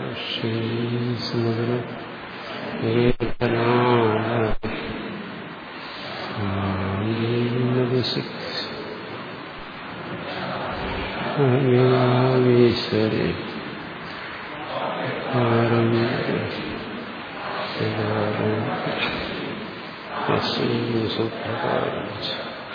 ശ്രീസുമതന ഈശ്വരി സൂത്രകാരം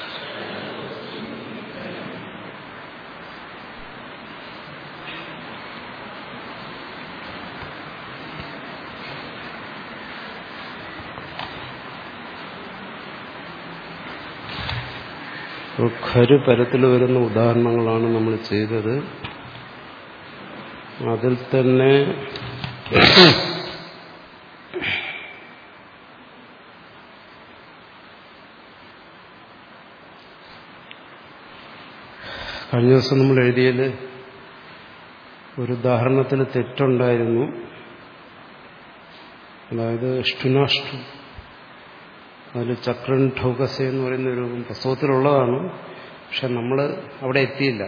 ഖരു പരത്തിൽ വരുന്ന ഉദാഹരണങ്ങളാണ് നമ്മൾ ചെയ്തത് അതിൽ തന്നെ കഴിഞ്ഞ ദിവസം നമ്മൾ എഴുതിയത് ഒരു ഉദാഹരണത്തിൽ തെറ്റുണ്ടായിരുന്നു അതായത് ഇഷ്ടുനാഷ്ടു അതിൽ ചക്രൻ ഠൗകസ എന്ന് പറയുന്ന ഒരു പുസ്തകത്തിലുള്ളതാണ് പക്ഷെ നമ്മൾ അവിടെ എത്തിയില്ല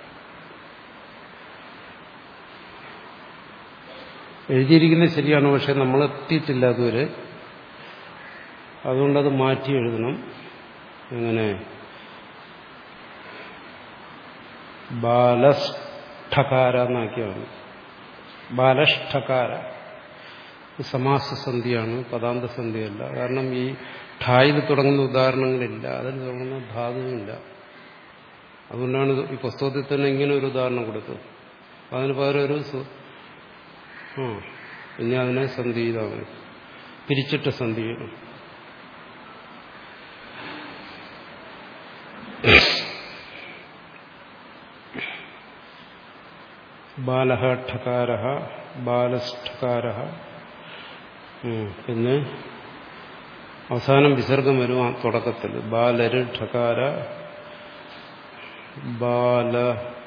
എഴുതിയിരിക്കുന്നത് ശരിയാണ് പക്ഷെ നമ്മൾ എത്തിയിട്ടില്ല അതുവരെ അതുകൊണ്ടത് മാറ്റി എഴുതണം എങ്ങനെ ബാലഷ്ഠകാര എന്നാക്കിയാണ് ബാലഷ്ഠകാര സമാസസന്ധിയാണ് പദാന്തസന്ധിയല്ല കാരണം ഈ ഠായിൽ തുടങ്ങുന്ന ഉദാഹരണങ്ങളില്ല അതിൽ തുടങ്ങുന്ന ധാതുവില്ല അതുകൊണ്ടാണ് ഈ പുസ്തകത്തിൽ തന്നെ ഇങ്ങനെ ഒരു ഉദാഹരണം കൊടുത്തത് അതിന് പകരം ഒരു ആ ഇനി അതിനെ സന്ധി ചെയ്താൽ മതി പിരിച്ചിട്ട് സന്ധി ചെയ്യണം ബാലഹ ഠകാര ബാലഷ്ഠകാര പിന്നെ അവസാനം വിസർഗം വരും ആ തുടക്കത്തിൽ ബാലര് ഠകാര ബാല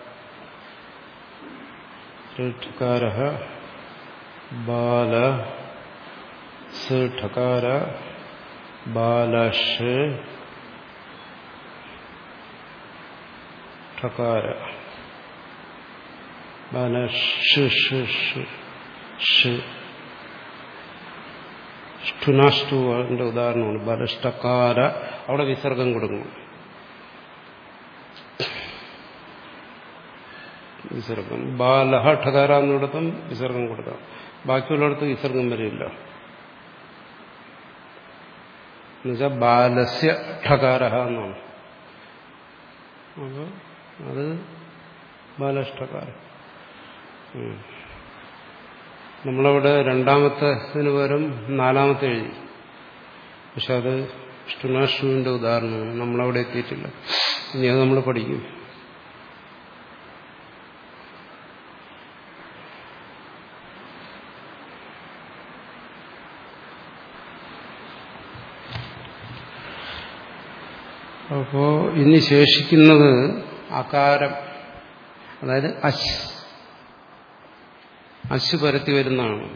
ഠകാര ബാല ഠകാര ബാലഷ് ഠകാര ഷ്ടുനാഷ്ടുവിന്റെ ഉദാഹരണമാണ് ബലഷ്ടക്കാര അവിടെ വിസർഗം കൊടുക്കണം വിസർഗം ബാലഹ ഠകാര എന്നിടത്തും വിസർഗം കൊടുക്കാം ബാക്കിയുള്ളിടത്ത് വിസർഗം വരില്ല എന്നുവെച്ചാൽ ബാലസ്യ ഠകാര എന്നാണ് അപ്പോൾ അത് ബാലഷ്ടകാരം നമ്മളവിടെ രണ്ടാമത്തേതിന് പകരം നാലാമത്തെ എഴുതി പക്ഷെ അത് ഇഷ്ടുനാഷ്ടുവിന്റെ ഉദാഹരണമാണ് നമ്മളവിടെ എത്തിയിട്ടില്ല ഇനി അത് നമ്മൾ പഠിക്കും അപ്പോ ഇനി ശേഷിക്കുന്നത് അകാരം അതായത് അശ് അശ് പരത്തി വരുന്നതാണ്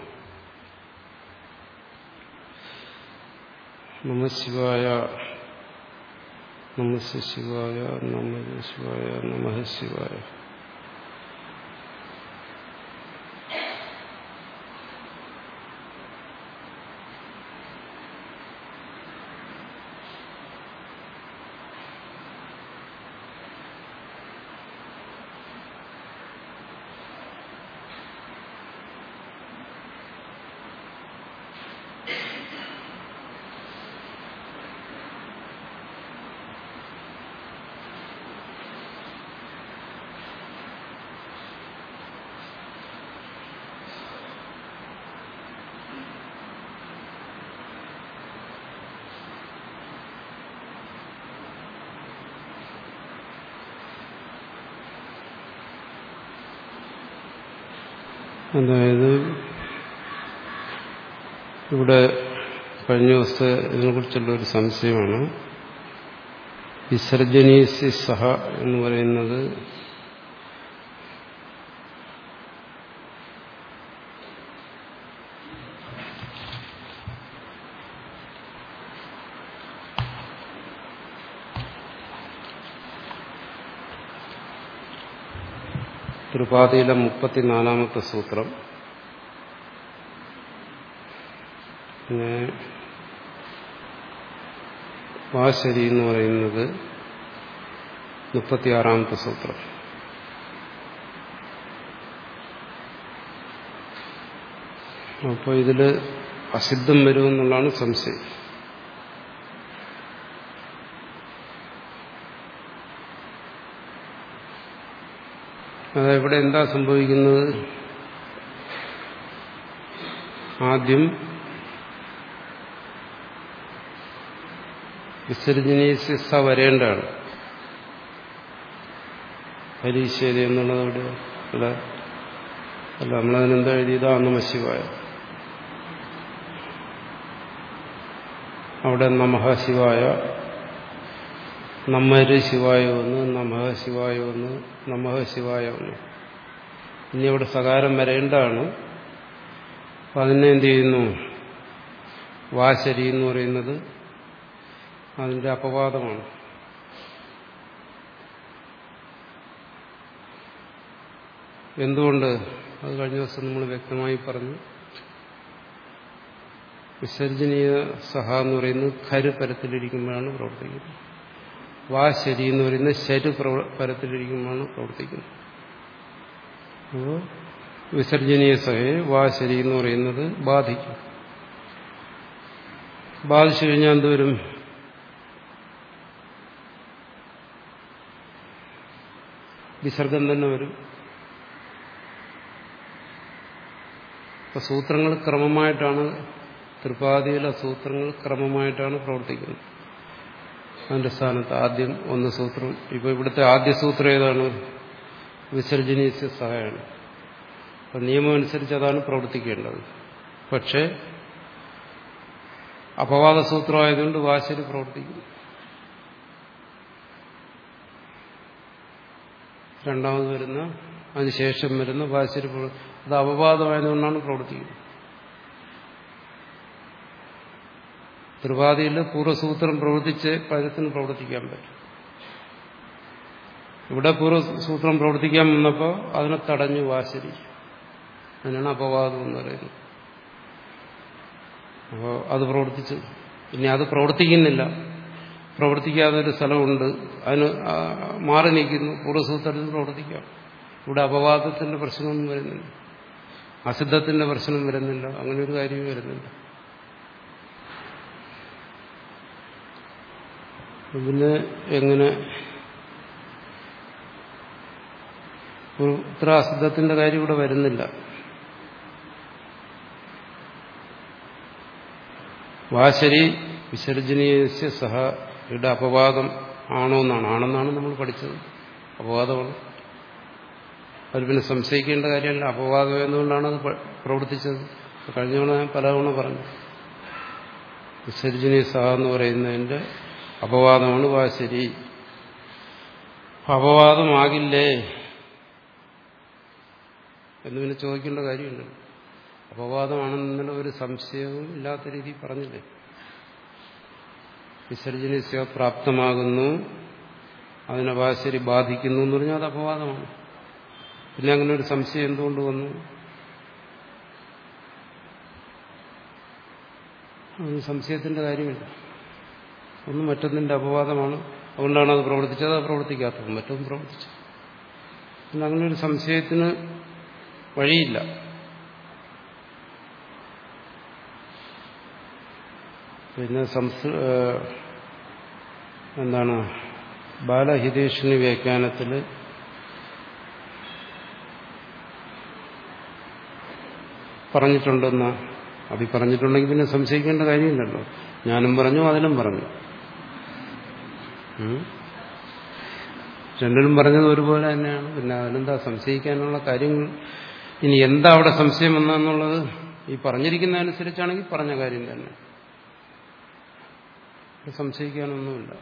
നമശിവായ നമസ് ശിവായ നമ ശിവായ നമ ശിവായ അതായത് ഇവിടെ കഴിഞ്ഞ ദിവസത്തെ ഇതിനെക്കുറിച്ചുള്ള ഒരു സംശയമാണ് വിസർജനീസി സഹ എന്ന് പറയുന്നത് ത്രിപാതിയിലെ മുപ്പത്തിനാലാമത്തെ സൂത്രം പിന്നെ വാശരി എന്ന് പറയുന്നത് മുപ്പത്തിയാറാമത്തെ സൂത്രം അപ്പോൾ ഇതിൽ അസിദ്ധം വരുമെന്നുള്ളതാണ് സംശയം അതെവിടെ എന്താ സംഭവിക്കുന്നത് ആദ്യം വിസർജനീസ വരേണ്ടതാണ് പരീക്ഷേരി എന്നുള്ളത് അവിടെ അല്ല അല്ല നമ്മളതിനെന്താ എഴുതിയതാ നമശിവായ അവിടെ നമഹ ശിവായ നമ്മര് ശിവായ ഒന്ന് നമഹ ശിവായ ഒന്ന് നമഹ ശിവായ ഒന്ന് ഇനി അവിടെ സകാരം വരേണ്ടതാണ് അപ്പൊ അതിനെ എന്ത് ചെയ്യുന്നു വാശരി എന്ന് പറയുന്നത് അതിന്റെ അപവാദമാണ് എന്തുകൊണ്ട് അത് കഴിഞ്ഞ ദിവസം നമ്മൾ വ്യക്തമായി പറഞ്ഞു വിസർജനീയ സഹ എന്ന് പറയുന്നത് ഖര് പരത്തിലിരിക്കുമ്പോഴാണ് പ്രവർത്തിക്കുന്നത് വാ ശരി എന്ന് പറയുന്നത് ശരു പരത്തിലിരിക്കുമ്പോഴാണ് പ്രവർത്തിക്കുന്നത് അപ്പോൾ വിസർജനീയ സഹയെ വാ ശരി എന്ന് പറയുന്നത് ബാധിക്കും ബാധിച്ചു കഴിഞ്ഞാൽ എന്തുവരും വിസർഗം തന്നെ വരും ഇപ്പൊ സൂത്രങ്ങൾ ക്രമമായിട്ടാണ് ത്രിപാദിയിലെ സൂത്രങ്ങൾ ക്രമമായിട്ടാണ് പ്രവർത്തിക്കുന്നത് അതിന്റെ സ്ഥാനത്ത് ആദ്യം ഒന്ന് സൂത്രം ഇപ്പൊ ഇവിടുത്തെ ആദ്യ സൂത്രം ഏതാണ് വിസർജനീയ സഹായമാണ് അപ്പൊ നിയമം അനുസരിച്ച് അതാണ് പ്രവർത്തിക്കേണ്ടത് പക്ഷേ അപവാദ സൂത്രമായതുകൊണ്ട് വാശരി പ്രവർത്തിക്കുന്നു രണ്ടാമത് വരുന്ന അതിനുശേഷം വരുന്ന വാശരി അത് അപവാദമായതുകൊണ്ടാണ് പ്രവർത്തിക്കുന്നത് ത്രിപാതിയിൽ പൂർവ്വസൂത്രം പ്രവർത്തിച്ച് പഴത്തിന് പ്രവർത്തിക്കാൻ പറ്റും ഇവിടെ പൂർവ്വസൂത്രം പ്രവർത്തിക്കാൻ വന്നപ്പോൾ അതിനെ തടഞ്ഞു വാശരി അതിനാണ് അപവാദം എന്ന് പറയുന്നത് അപ്പോൾ അത് പ്രവർത്തിച്ചു ഇനി അത് പ്രവർത്തിക്കുന്നില്ല പ്രവർത്തിക്കാതെ ഒരു സ്ഥലമുണ്ട് അതിന് മാറി നിൽക്കുന്നു പൂർവ്വസൂത്രത്തിൽ പ്രവർത്തിക്കാം ഇവിടെ അപവാദത്തിന്റെ പ്രശ്നമൊന്നും വരുന്നില്ല അസിദ്ധത്തിന്റെ പ്രശ്നം വരുന്നില്ല അങ്ങനെ ഒരു കാര്യവും വരുന്നില്ല പിന്നെ എങ്ങനെ ഇത്ര അസിദ്ധത്തിന്റെ കാര്യം ഇവിടെ വരുന്നില്ല വാശരി വിസർജനീയ സഹ ഇവിടെ അപവാദം ആണോ എന്നാണ് ആണെന്നാണ് നമ്മൾ പഠിച്ചത് അപവാദമാണ് അതിൽ പിന്നെ സംശയിക്കേണ്ട കാര്യമല്ല അപവാദം എന്നുകൊണ്ടാണ് അത് പ്രവർത്തിച്ചത് കഴിഞ്ഞ തവണ ഞാൻ പലതവണ പറഞ്ഞു വിസർജനീയ സഹ എന്ന് പറയുന്നതിന്റെ അപവാദമാണ് വാശരി അപവാദമാകില്ലേ എന്ന് പിന്നെ ചോദിക്കേണ്ട കാര്യമുണ്ട് അപവാദമാണെന്നുള്ള ഒരു സംശയവും ഇല്ലാത്ത രീതിയിൽ പറഞ്ഞില്ലേ വിസർജനീയ പ്രാപ്തമാകുന്നു അതിനെ വാശരി ബാധിക്കുന്നു എന്ന് പറഞ്ഞാൽ അത് അപവാദമാണ് പിന്നെ അങ്ങനെ ഒരു സംശയം എന്തുകൊണ്ട് വന്നു അതിന് സംശയത്തിന്റെ കാര്യമില്ല ഒന്ന് മറ്റൊന്നിന്റെ അപവാദമാണ് അതുകൊണ്ടാണ് അത് പ്രവർത്തിച്ചത് അത് പ്രവർത്തിക്കാത്തത് മറ്റൊന്നും പ്രവർത്തിച്ചു പിന്നെ അങ്ങനെ ഒരു സംശയത്തിന് വഴിയില്ല പിന്നെ സംസ് എന്താണ് ബാലഹിതേഷിന് വ്യാഖ്യാനത്തിൽ പറഞ്ഞിട്ടുണ്ടെന്ന അത് പറഞ്ഞിട്ടുണ്ടെങ്കിൽ പിന്നെ സംശയിക്കേണ്ട കാര്യമില്ലല്ലോ ഞാനും പറഞ്ഞു അതിലും പറഞ്ഞു രണ്ടിനും പറഞ്ഞത് ഒരുപോലെ തന്നെയാണ് പിന്നെ അതിനെന്താ സംശയിക്കാനുള്ള കാര്യങ്ങൾ ഇനി എന്താ അവിടെ സംശയം വന്നെന്നുള്ളത് ഈ പറഞ്ഞിരിക്കുന്ന അനുസരിച്ചാണെങ്കിൽ പറഞ്ഞ കാര്യം തന്നെ സംശയിക്കാനൊന്നുമില്ല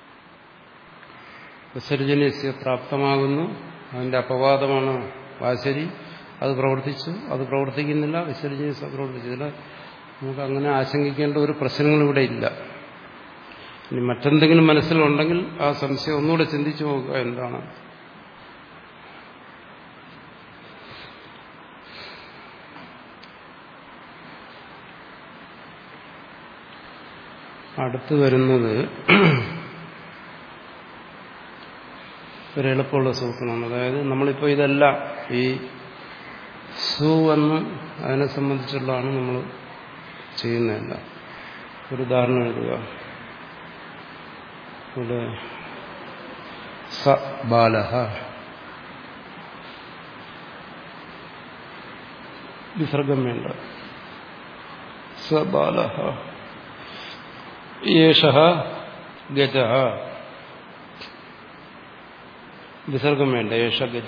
വിസർജനീയ പ്രാപ്തമാകുന്നു അതിന്റെ അപവാദമാണ് വാശരി അത് പ്രവർത്തിച്ചു അത് പ്രവർത്തിക്കുന്നില്ല വിസർജനീയ പ്രവർത്തിച്ചില്ല നമുക്ക് അങ്ങനെ ആശങ്കിക്കേണ്ട ഒരു പ്രശ്നങ്ങൾ ഇവിടെ ഇല്ല ഇനി മറ്റെന്തെങ്കിലും മനസ്സിലുണ്ടെങ്കിൽ ആ സംശയം ഒന്നുകൂടെ ചിന്തിച്ചു നോക്കുക എന്താണ് അടുത്ത് വരുന്നത് ഒരു എളുപ്പമുള്ള സൂത്രമാണ് അതായത് നമ്മളിപ്പോൾ ഇതെല്ലാം ഈ സു എന്നും അതിനെ സംബന്ധിച്ചുള്ളതാണ് നമ്മൾ ചെയ്യുന്നതല്ല ഒരു ഉദാഹരണം എഴുതുക ഇവിടെ സ ബാലഹ വിസർഗം വേണ്ട സ ബാലഹ യേഷ ഗജ വിസർഗം വേണ്ട യേഷ ഗജ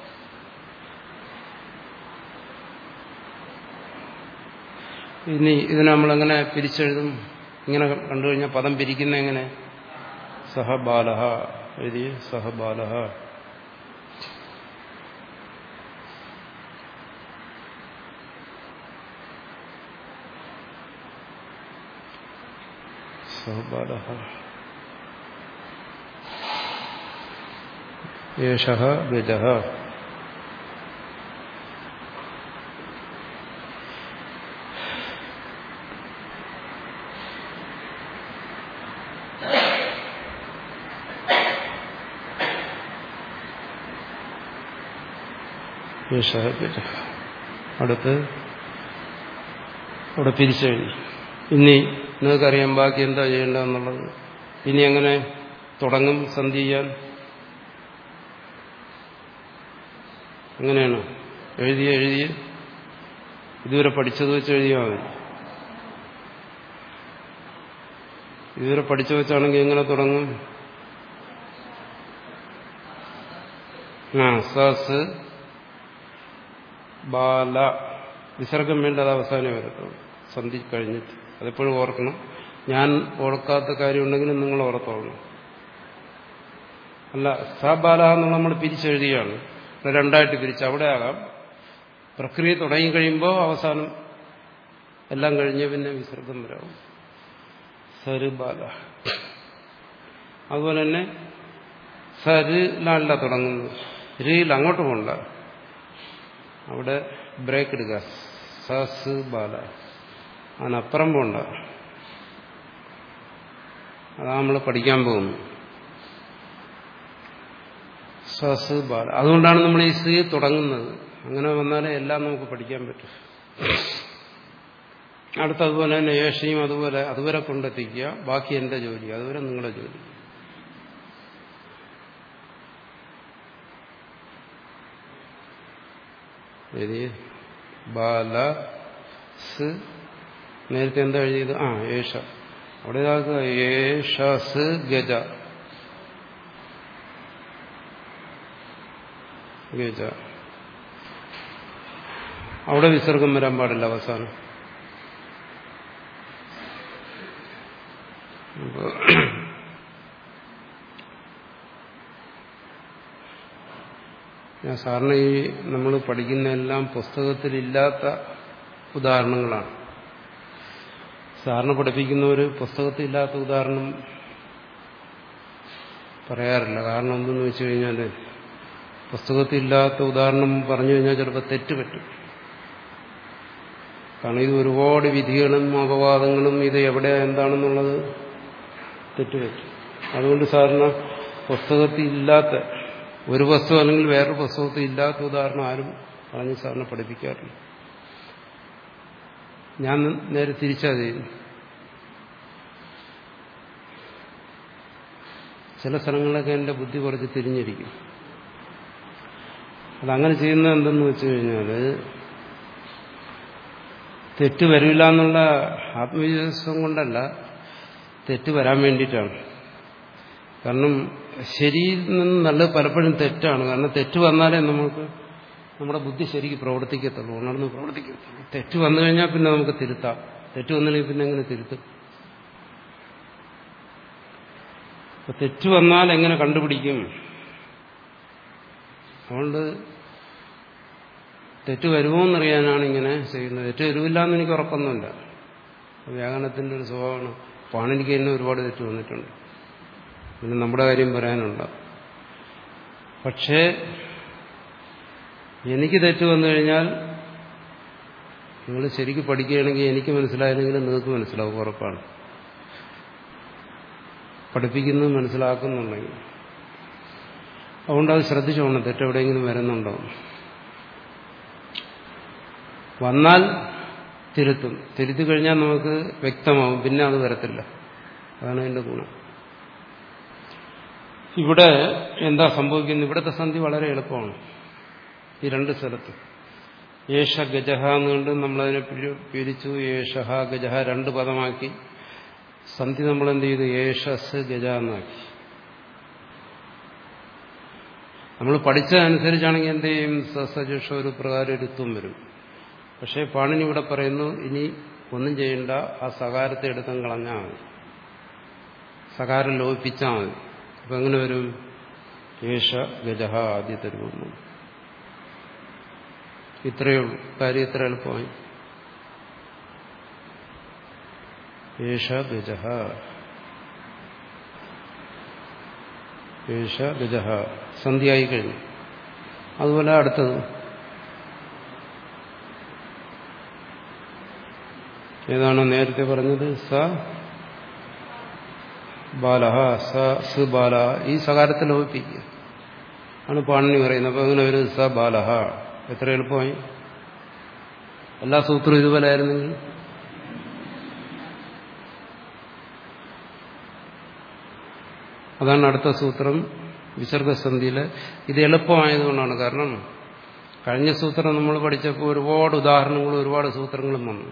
ഇനി ഇതിനെ നമ്മളെങ്ങനെ പിരിച്ചെഴുതും ഇങ്ങനെ കണ്ടു കഴിഞ്ഞാൽ പദം പിരിക്കുന്ന എങ്ങനെ സഹ ബാലഹ എഴുതി സഹ ബാലഹ സഹ ബാലഹ യേഷ ഗജ അടുത്ത് അവിടെ പിരിച്ചെഴുതി ഇനി നിങ്ങൾക്കറിയാം ബാക്കി എന്താ ചെയ്യേണ്ടതെന്നുള്ളത് ഇനി എങ്ങനെ തുടങ്ങും സന്ധി ചെയ്യാൻ അങ്ങനെയാണ് എഴുതിയ എഴുതിയ ഇതുവരെ പഠിച്ചത് വെച്ച് എഴുതിയാൽ മതി ഇതുവരെ പഠിച്ചു വെച്ചാണെങ്കിൽ എങ്ങനെ തുടങ്ങും ആ സസ് ബാല വിസർഗം വേണ്ട അത് അവസാനം വരത്തുള്ളൂ സന്ധി കഴിഞ്ഞിട്ട് അതെപ്പോഴും ഓർക്കണം ഞാൻ ഓർക്കാത്ത കാര്യമുണ്ടെങ്കിലും നിങ്ങൾ ഓർത്തോളണം അല്ല സ ബാല എന്നുള്ള നമ്മൾ പിരിച്ചെഴുതിയാണ് രണ്ടായിട്ട് പിരിച്ച് അവിടെ ആകാം പ്രക്രിയ തുടങ്ങി കഴിയുമ്പോൾ അവസാനം എല്ലാം കഴിഞ്ഞ് പിന്നെ വിസർഗം വരാവും സര് ബാല അതുപോലെ തന്നെ സരിലല്ല തുടങ്ങുന്നത് റിയിൽ അങ്ങോട്ട് പോകണ്ട അവിടെ ബ്രേക്ക് എടുക്കുക സസ് ബാല അതിനപ്പുറം പോണ്ട അതാ നമ്മൾ പഠിക്കാൻ പോകുന്നു സസ് ബാല അതുകൊണ്ടാണ് നമ്മൾ ഈ സി തുടങ്ങുന്നത് അങ്ങനെ വന്നാലേ എല്ലാം നമുക്ക് പഠിക്കാൻ പറ്റും അടുത്തതുപോലെ തന്നെ ഏഷയും അതുപോലെ അതുവരെ കൊണ്ടെത്തിക്കുക ബാക്കി എന്റെ ജോലി അതുവരെ നിങ്ങളുടെ ജോലി എഴുതി ബാല സ് നേരത്തെ എന്താ എഴുതിയത് ആ ഏഷ അവിടെ ഇതാക്കുക ഏഷ സ് ഗജ ഗജ അവിടെ വിസർഗം വരാൻ പാടില്ല അവസാനം ഞാൻ സാറിന് ഈ നമ്മൾ പഠിക്കുന്ന എല്ലാം പുസ്തകത്തിലില്ലാത്ത ഉദാഹരണങ്ങളാണ് സാറിന് പഠിപ്പിക്കുന്ന ഒരു പുസ്തകത്തിലില്ലാത്ത ഉദാഹരണം പറയാറില്ല കാരണം എന്തെന്ന് വെച്ച് കഴിഞ്ഞാൽ പുസ്തകത്തിലില്ലാത്ത ഉദാഹരണം പറഞ്ഞു കഴിഞ്ഞാൽ ചിലപ്പോൾ തെറ്റ് പറ്റും കാരണം ഇത് ഒരുപാട് വിധികളും അപവാദങ്ങളും ഇത് എവിടെ എന്താണെന്നുള്ളത് തെറ്റുപറ്റും അതുകൊണ്ട് സാറിന് പുസ്തകത്തിൽ ഇല്ലാത്ത ഒരു പുസ്തകം അല്ലെങ്കിൽ വേറൊരു പുസ്തകത്തിൽ ഇല്ലാത്ത ഉദാഹരണം ആരും പറഞ്ഞ് സാറിനെ പഠിപ്പിക്കാറില്ല ഞാൻ നേരെ തിരിച്ചാ ചെയ്യുന്നു ചില സ്ഥലങ്ങളിലൊക്കെ എൻ്റെ ബുദ്ധി കുറച്ച് തിരിഞ്ഞിരിക്കും അതങ്ങനെ ചെയ്യുന്നത് എന്തെന്ന് വെച്ച് കഴിഞ്ഞാൽ തെറ്റ് വരില്ല എന്നുള്ള ആത്മവിശ്വാസം കൊണ്ടല്ല തെറ്റ് വരാൻ വേണ്ടിയിട്ടാണ് കാരണം ശരിയിൽ നിന്ന് നല്ലത് പലപ്പോഴും തെറ്റാണ് കാരണം തെറ്റ് വന്നാലേ നമുക്ക് നമ്മുടെ ബുദ്ധി ശരിക്ക് പ്രവർത്തിക്കത്തുള്ളൂ ഉണർന്ന് പ്രവർത്തിക്കത്തുള്ളൂ തെറ്റ് വന്നു കഴിഞ്ഞാൽ പിന്നെ നമുക്ക് തിരുത്താം തെറ്റ് വന്നില്ലെങ്കിൽ പിന്നെ എങ്ങനെ തിരുത്തും അപ്പൊ തെറ്റ് വന്നാൽ എങ്ങനെ കണ്ടുപിടിക്കും അതുകൊണ്ട് തെറ്റ് വരുമോ എന്നറിയാനാണ് ഇങ്ങനെ ചെയ്യുന്നത് തെറ്റ് വരുമില്ല എന്ന് എനിക്ക് ഉറപ്പൊന്നുമില്ല വ്യാകരണത്തിന്റെ ഒരു സ്വഭാവമാണ് പാണിനിക്ക് തന്നെ ഒരുപാട് തെറ്റ് വന്നിട്ടുണ്ട് പിന്നെ നമ്മുടെ കാര്യം പറയാനുണ്ട് പക്ഷേ എനിക്ക് തെറ്റ് വന്നു കഴിഞ്ഞാൽ നിങ്ങൾ ശരിക്കും പഠിക്കുകയാണെങ്കിൽ എനിക്ക് മനസ്സിലായില്ലെങ്കിൽ നിങ്ങൾക്ക് മനസ്സിലാവും ഉറപ്പാണ് പഠിപ്പിക്കുന്നത് മനസ്സിലാക്കുന്നുണ്ടെങ്കിൽ അതുകൊണ്ട് അത് ശ്രദ്ധിച്ചോണം തെറ്റെവിടെയെങ്കിലും വരുന്നുണ്ടോ വന്നാൽ തിരുത്തും തിരുത്തി കഴിഞ്ഞാൽ നമുക്ക് വ്യക്തമാവും പിന്നെ അത് വരത്തില്ല അതാണ് അതിന്റെ ഗുണം ഇവിടെ എന്താ സംഭവിക്കുന്നത് ഇവിടുത്തെ സന്ധി വളരെ എളുപ്പമാണ് ഈ രണ്ട് സ്ഥലത്ത് യേശ ഗജഹ എന്നുകൊണ്ട് നമ്മളതിനെ പിരിച്ചു യേശഹ ഗജഹ രണ്ട് പദമാക്കി സന്ധി നമ്മൾ എന്ത് ചെയ്തു യേശസ് ഗജ എന്നാക്കി നമ്മൾ പഠിച്ചതനുസരിച്ചാണെങ്കിൽ എന്ത് ചെയ്യും സസജുഷ ഒരു പ്രകാരം ഒരുത്വം വരും പക്ഷേ പാണിനി ഇവിടെ പറയുന്നു ഇനി ഒന്നും ചെയ്യണ്ട ആ സകാരത്തെ എടുത്തും കളഞ്ഞാൽ മതി സകാരം ലോപിച്ചാൽ മതി അപ്പൊ എങ്ങനെ വരും യേശ ഗജഹ ആദ്യത്തെ രൂപം ഇത്രയേ ഉള്ളൂ കാര്യം ഇത്ര എളുപ്പമായി യേശ ഗജഹ യേശ ഗജഹ സന്ധ്യയായി കഴിഞ്ഞു അതുപോലെ അടുത്തത് ഏതാണ് നേരത്തെ പറഞ്ഞത് സ ബാലഹ സ സ് ബാല ഈ സകാരത്തെ ലോപിപ്പിക്കുക ആണ് പാണിനി പറയുന്നത് അപ്പൊ അങ്ങനെ ഒരു സ ബാലഹ എത്ര എളുപ്പമായി എല്ലാ സൂത്രവും ഇതുപോലെ ആയിരുന്നെങ്കിൽ അതാണ് അടുത്ത സൂത്രം വിസർഗസന്ധിയില് ഇത് എളുപ്പമായതുകൊണ്ടാണ് കാരണം കഴിഞ്ഞ സൂത്രം നമ്മൾ പഠിച്ചപ്പോൾ ഒരുപാട് ഉദാഹരണങ്ങളും ഒരുപാട് സൂത്രങ്ങളും വന്നു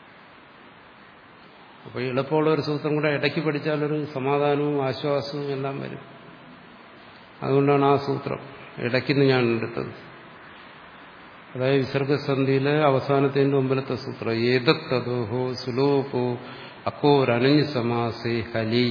അപ്പോൾ എളുപ്പമുള്ള ഒരു സൂത്രം കൂടെ ഇടയ്ക്ക് പഠിച്ചാലൊരു സമാധാനവും ആശ്വാസവും എല്ലാം വരും അതുകൊണ്ടാണ് ആ സൂത്രം ഇടയ്ക്കുന്ന് ഞാൻ എടുത്തത് അതായത് വിസർഗസന്ധിയിലെ അവസാനത്തിന്റെ മുമ്പിലത്തെ സൂത്രം ഏതത്തതോഹോ സുലോപോ അക്കോരനഞ്ഞ് സമാസേ ഹലി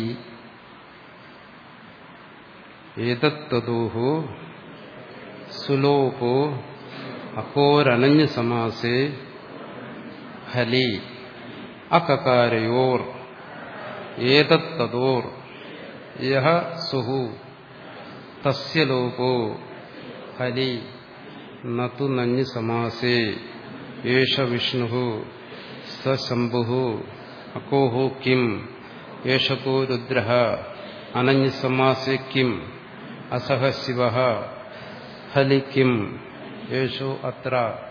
ഏതത്തതോഹോ സുലോപോ അക്കോരനഞ്ഞ് സമാസേ ഹലി അകകാരയോർ ഏതത്തതോർ യഹ സുഹു തസ്യ ലോപോ ഹലി നതു നഞ്ഞ് സമാസേ യേശ വിഷ്ണു സ ശംഭു അക്കോഹോ കിം യേശകോ രുദ്ര അനഞ്ഞ് സമാസേ കിം അസഹ ശിവ ഹലി കിം യേശോ അത്ര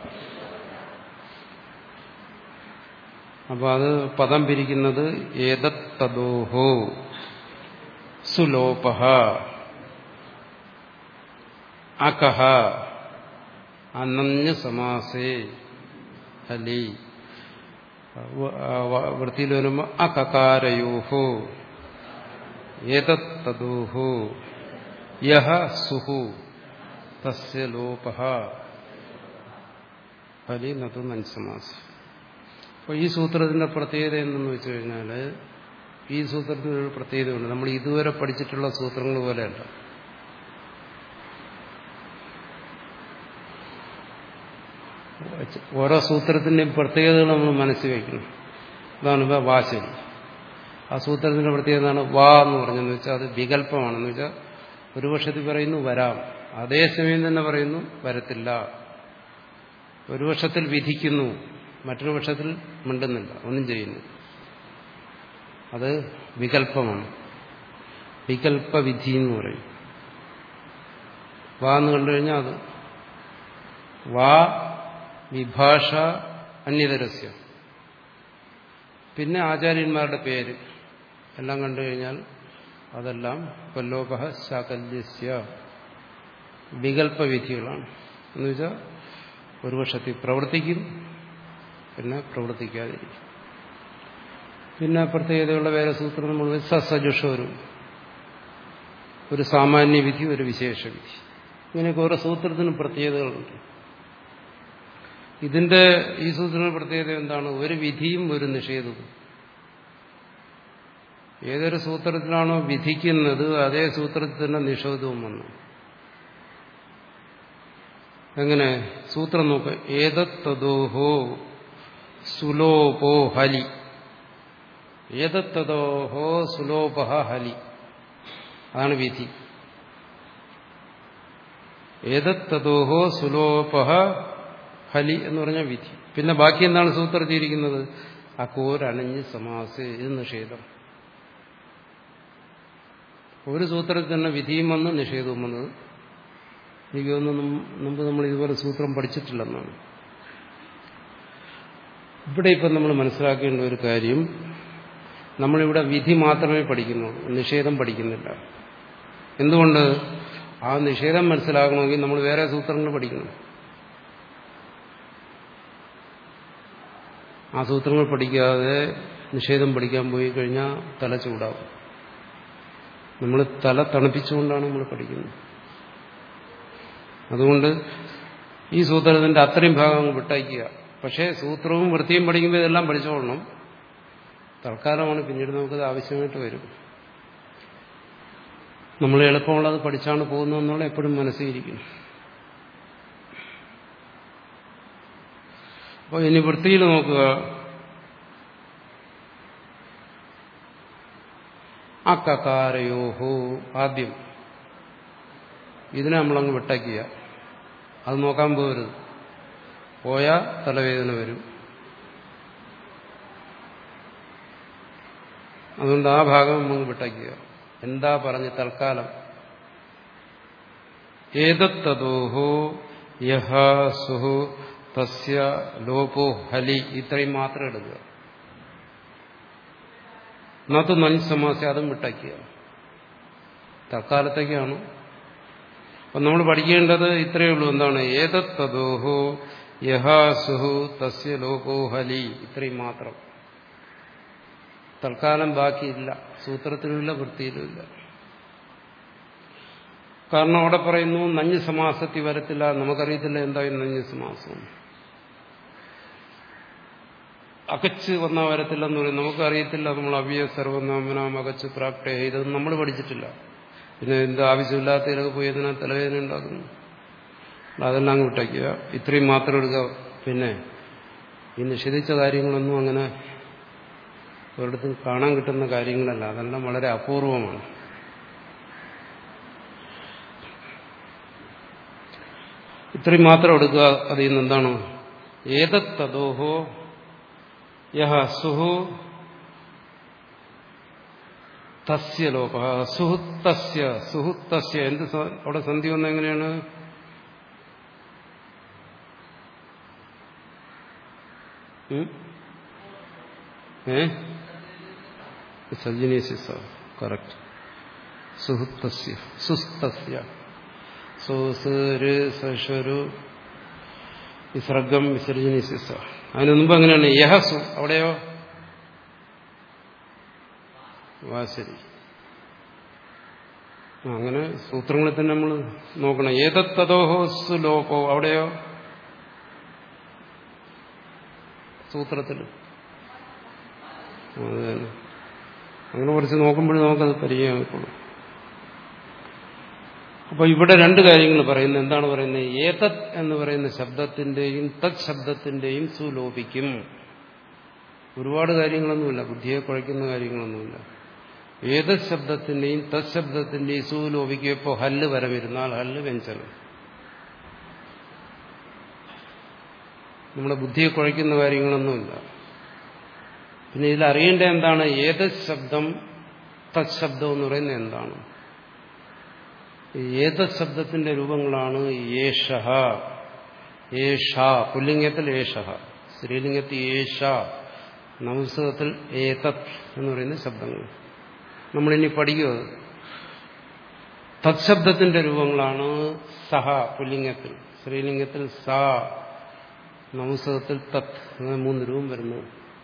അപ്പൊ അത് പദം പിരിക്കുന്നത് ഏതത്തദോഹോ സുലോപ അകഹ അനന്യ സമാസേ ഹലി വൃത്തിയിൽ വരുമ്പോ അകകാരയോഹോ ഏതത്തദോഹോ യഹ സുഹു തസ്യ ലോപ ഹലി നതു നൻസമാസം അപ്പോൾ ഈ സൂത്രത്തിന്റെ പ്രത്യേകത എന്തെന്ന് വെച്ച് കഴിഞ്ഞാൽ ഈ സൂത്രത്തിന് ഒരു പ്രത്യേകതയുണ്ട് നമ്മൾ ഇതുവരെ പഠിച്ചിട്ടുള്ള സൂത്രങ്ങൾ പോലെയല്ല ഓരോ സൂത്രത്തിന്റെയും പ്രത്യേകതകൾ നമ്മൾ മനസ്സിൽ വയ്ക്കണം അതാണ് ഇപ്പൊ വാശരി ആ സൂത്രത്തിന്റെ പ്രത്യേകതയാണ് വാ എന്ന് പറഞ്ഞെന്ന് വെച്ചാൽ അത് വികല്പമാണെന്ന് വെച്ചാൽ ഒരു പക്ഷത്തിൽ പറയുന്നു വരാം അതേസമയം തന്നെ പറയുന്നു വരത്തില്ല ഒരു പക്ഷത്തിൽ വിധിക്കുന്നു മറ്റൊരു പക്ഷത്തിൽ മിണ്ടുന്നില്ല ഒന്നും ചെയ്യുന്നു അത് വികല്പമാണ് വികല്പവിധി എന്ന് പറയും വാ എന്ന് കണ്ടു കഴിഞ്ഞാൽ അത് വാ വിഭാഷ അന്യതരസ്യം പിന്നെ ആചാര്യന്മാരുടെ പേര് എല്ലാം കണ്ടു കഴിഞ്ഞാൽ അതെല്ലാം കൊല്ലോപ ശാകല്യസ്യ വികല്പവിധികളാണ് എന്നുവെച്ചാൽ ഒരു വർഷത്തിൽ പ്രവർത്തിക്കും പിന്നെ പ്രവർത്തിക്കാതിരിക്കും പിന്നെ പ്രത്യേകതയുള്ള വേറെ സൂത്രം നമ്മൾ സസജുഷ വരും ഒരു സാമാന്യ വിധി ഒരു വിശേഷ വിധി ഇങ്ങനെയൊക്കെ ഓരോ സൂത്രത്തിനും പ്രത്യേകതകളുണ്ട് ഇതിന്റെ ഈ സൂത്രത്തിന്റെ പ്രത്യേകത എന്താണ് ഒരു വിധിയും ഒരു നിഷേധവും ഏതൊരു സൂത്രത്തിലാണോ വിധിക്കുന്നത് അതേ സൂത്രത്തിൽ തന്നെ നിഷേധവും വന്നു എങ്ങനെ സൂത്രം നോക്ക് ഏതത്തതോഹോ സുലോപോ ഹലി ഏതത്തതോഹോ സുലോപ ഹലി അതാണ് വിധി ഏതത്തതോഹോ സുലോപ ഹലി എന്ന് പറഞ്ഞ വിധി പിന്നെ ബാക്കി എന്താണ് സൂത്രത്തിയിരിക്കുന്നത് അക്കോരണിഞ്ഞ് സമാസ് ഇത് നിഷേധം ഒരു സൂത്രത്തിൽ തന്നെ വിധിയും വന്ന് നിഷേധവും വന്നത് എനിക്ക് തോന്നുന്നു മുമ്പ് നമ്മൾ ഇതുപോലെ സൂത്രം പഠിച്ചിട്ടില്ലെന്നാണ് ഇവിടെ ഇപ്പം നമ്മൾ മനസ്സിലാക്കേണ്ട ഒരു കാര്യം നമ്മളിവിടെ വിധി മാത്രമേ പഠിക്കുന്നുള്ളൂ നിഷേധം പഠിക്കുന്നില്ല എന്തുകൊണ്ട് ആ നിഷേധം മനസ്സിലാക്കണമെങ്കിൽ നമ്മൾ വേറെ സൂത്രങ്ങൾ പഠിക്കണം ആ സൂത്രങ്ങൾ പഠിക്കാതെ നിഷേധം പഠിക്കാൻ പോയി കഴിഞ്ഞാൽ തല ചൂടാവും നമ്മൾ തല തണുപ്പിച്ചുകൊണ്ടാണ് നമ്മൾ പഠിക്കുന്നത് അതുകൊണ്ട് ഈ സൂത്രത്തിന്റെ അത്രയും ഭാഗം അങ്ങ് വിട്ടയക്കുക പക്ഷേ സൂത്രവും വൃത്തിയും പഠിക്കുമ്പോൾ ഇതെല്ലാം പഠിച്ചോളണം തൽക്കാലമാണ് പിന്നീട് നമുക്കത് ആവശ്യമായിട്ട് വരും നമ്മൾ എളുപ്പമുള്ളത് പഠിച്ചാണ് പോകുന്നതെന്നുള്ള എപ്പോഴും മനസ്സിലിരിക്കും അപ്പോൾ ഇനി വൃത്തിയിൽ നോക്കുക അക്കകാരയോഹോ ആദ്യം ഇതിനെ നമ്മളങ്ങ് വിട്ടയ്ക്കുക അത് നോക്കാൻ പോകരുത് പോയാൽ തലവേദന വരും അതുകൊണ്ട് ആ ഭാഗം നമുക്ക് വിട്ടയ്ക്കുക എന്താ പറഞ്ഞ് തൽക്കാലം ഏതത്തതോഹോ യഹ സുഹു തസ്യ ലോപോ ഹലി ഇത്രയും മാത്രം എടുക്കുക നതു നൻ സമാസ അതും വിട്ടയ്ക്കുക തൽക്കാലത്തേക്കാണ് അപ്പം നമ്മൾ പഠിക്കേണ്ടത് ഇത്രയേ ഉള്ളൂ എന്താണ് ഏതത്തതോഹോ യഹാ സുഹു തസ്യ ലോകോ ഹലി ഇത്രയും മാത്രം തൽക്കാലം ബാക്കിയില്ല സൂത്രത്തിലുമില്ല വൃത്തിയിലുമില്ല കാരണം അവിടെ പറയുന്നു നഞ്ഞ് സമാസത്തിൽ വരത്തില്ല നമുക്കറിയത്തില്ല എന്തായാലും നഞ്ഞ് സമാസം അകച്ച് വന്നാൽ വരത്തില്ലെന്ന് പറയും നമുക്കറിയത്തില്ല നമ്മൾ അവിയ സർവനാമനാം അകച്ച് പ്രാപ്തേ ഇതൊന്നും നമ്മൾ പഠിച്ചിട്ടില്ല പിന്നെ എന്ത് ആവശ്യമില്ലാത്തതിലൊക്കെ പോയി അതിനാ തലവേദന ഉണ്ടാക്കുന്നു അതെല്ലാം അങ്ങ് വിട്ടയ്ക്കുക ഇത്രയും മാത്രം എടുക്കുക പിന്നെ ഈ നിഷേധിച്ച കാര്യങ്ങളൊന്നും അങ്ങനെ ഒരിടത്തും കാണാൻ കിട്ടുന്ന കാര്യങ്ങളല്ല അതെല്ലാം വളരെ അപൂർവമാണ് ഇത്രയും മാത്രം എടുക്കുക അതിൽ നിന്ന് എന്താണ് ഏതത്തതോഹോ യഹ സുഹു തസ്യ ലോക സുഹുത്തസ്യ സുഹുത്തസ്യ എന്ത് അവിടെ സന്ധി വന്ന എങ്ങനെയാണ് ഏ സജ്ജനീസിസ കറക്റ്റ് സുഹുത്തസ്യ സുസ്തസ്യ സോസരു വിസർഗം വിസർജനീസിസ അതിന് മുമ്പ് അങ്ങനെയാണ് യഹസു അവിടെയോ വാശരി അങ്ങനെ സൂത്രങ്ങളിൽ തന്നെ നമ്മൾ നോക്കണം ഏതത്തതോഹോ സുലോകോ അവിടെയോ സൂത്രത്തിൽ അങ്ങനെ കുറച്ച് നോക്കുമ്പോഴും നമുക്കത് പരിചയമായിക്കോളും അപ്പൊ ഇവിടെ രണ്ട് കാര്യങ്ങൾ പറയുന്നത് എന്താണ് പറയുന്നത് ഏതത് എന്ന് പറയുന്ന ശബ്ദത്തിന്റെയും തത് ശബ്ദത്തിന്റെയും സുലോപിക്കും ഒരുപാട് കാര്യങ്ങളൊന്നുമില്ല ബുദ്ധിയെ കുഴയ്ക്കുന്ന കാര്യങ്ങളൊന്നുമില്ല ഏത് ശബ്ദത്തിന്റെയും തത് ശബ്ദത്തിന്റെയും സുലോപിക്കും ഇപ്പോൾ ഹല്ല് വരവിരുന്നാൽ ഹല്ല് വ്യഞ്ചനം നമ്മുടെ ബുദ്ധിയെ കുഴയ്ക്കുന്ന കാര്യങ്ങളൊന്നുമില്ല പിന്നെ ഇതിൽ അറിയേണ്ട എന്താണ് ഏത് ശബ്ദം തത് ശബ്ദം എന്ന് പറയുന്നത് എന്താണ് ഏത് ശബ്ദത്തിന്റെ രൂപങ്ങളാണ് ഏഷ ഏഷ പുല്ലിംഗത്തിൽ ഏഷ സ്ത്രീലിംഗത്തിൽ ഏഷ നമസ്കൃതത്തിൽ ഏതത് എന്ന് പറയുന്ന ശബ്ദങ്ങൾ നമ്മളിനി പഠിക്കുക തത്ശബ്ദത്തിന്റെ രൂപങ്ങളാണ് സഹ പുല്ലിംഗത്തിൽ സ്ത്രീലിംഗത്തിൽ സ നമസ്കൃതത്തിൽ തത് അങ്ങനെ മൂന്ന് രൂപം വരുന്നു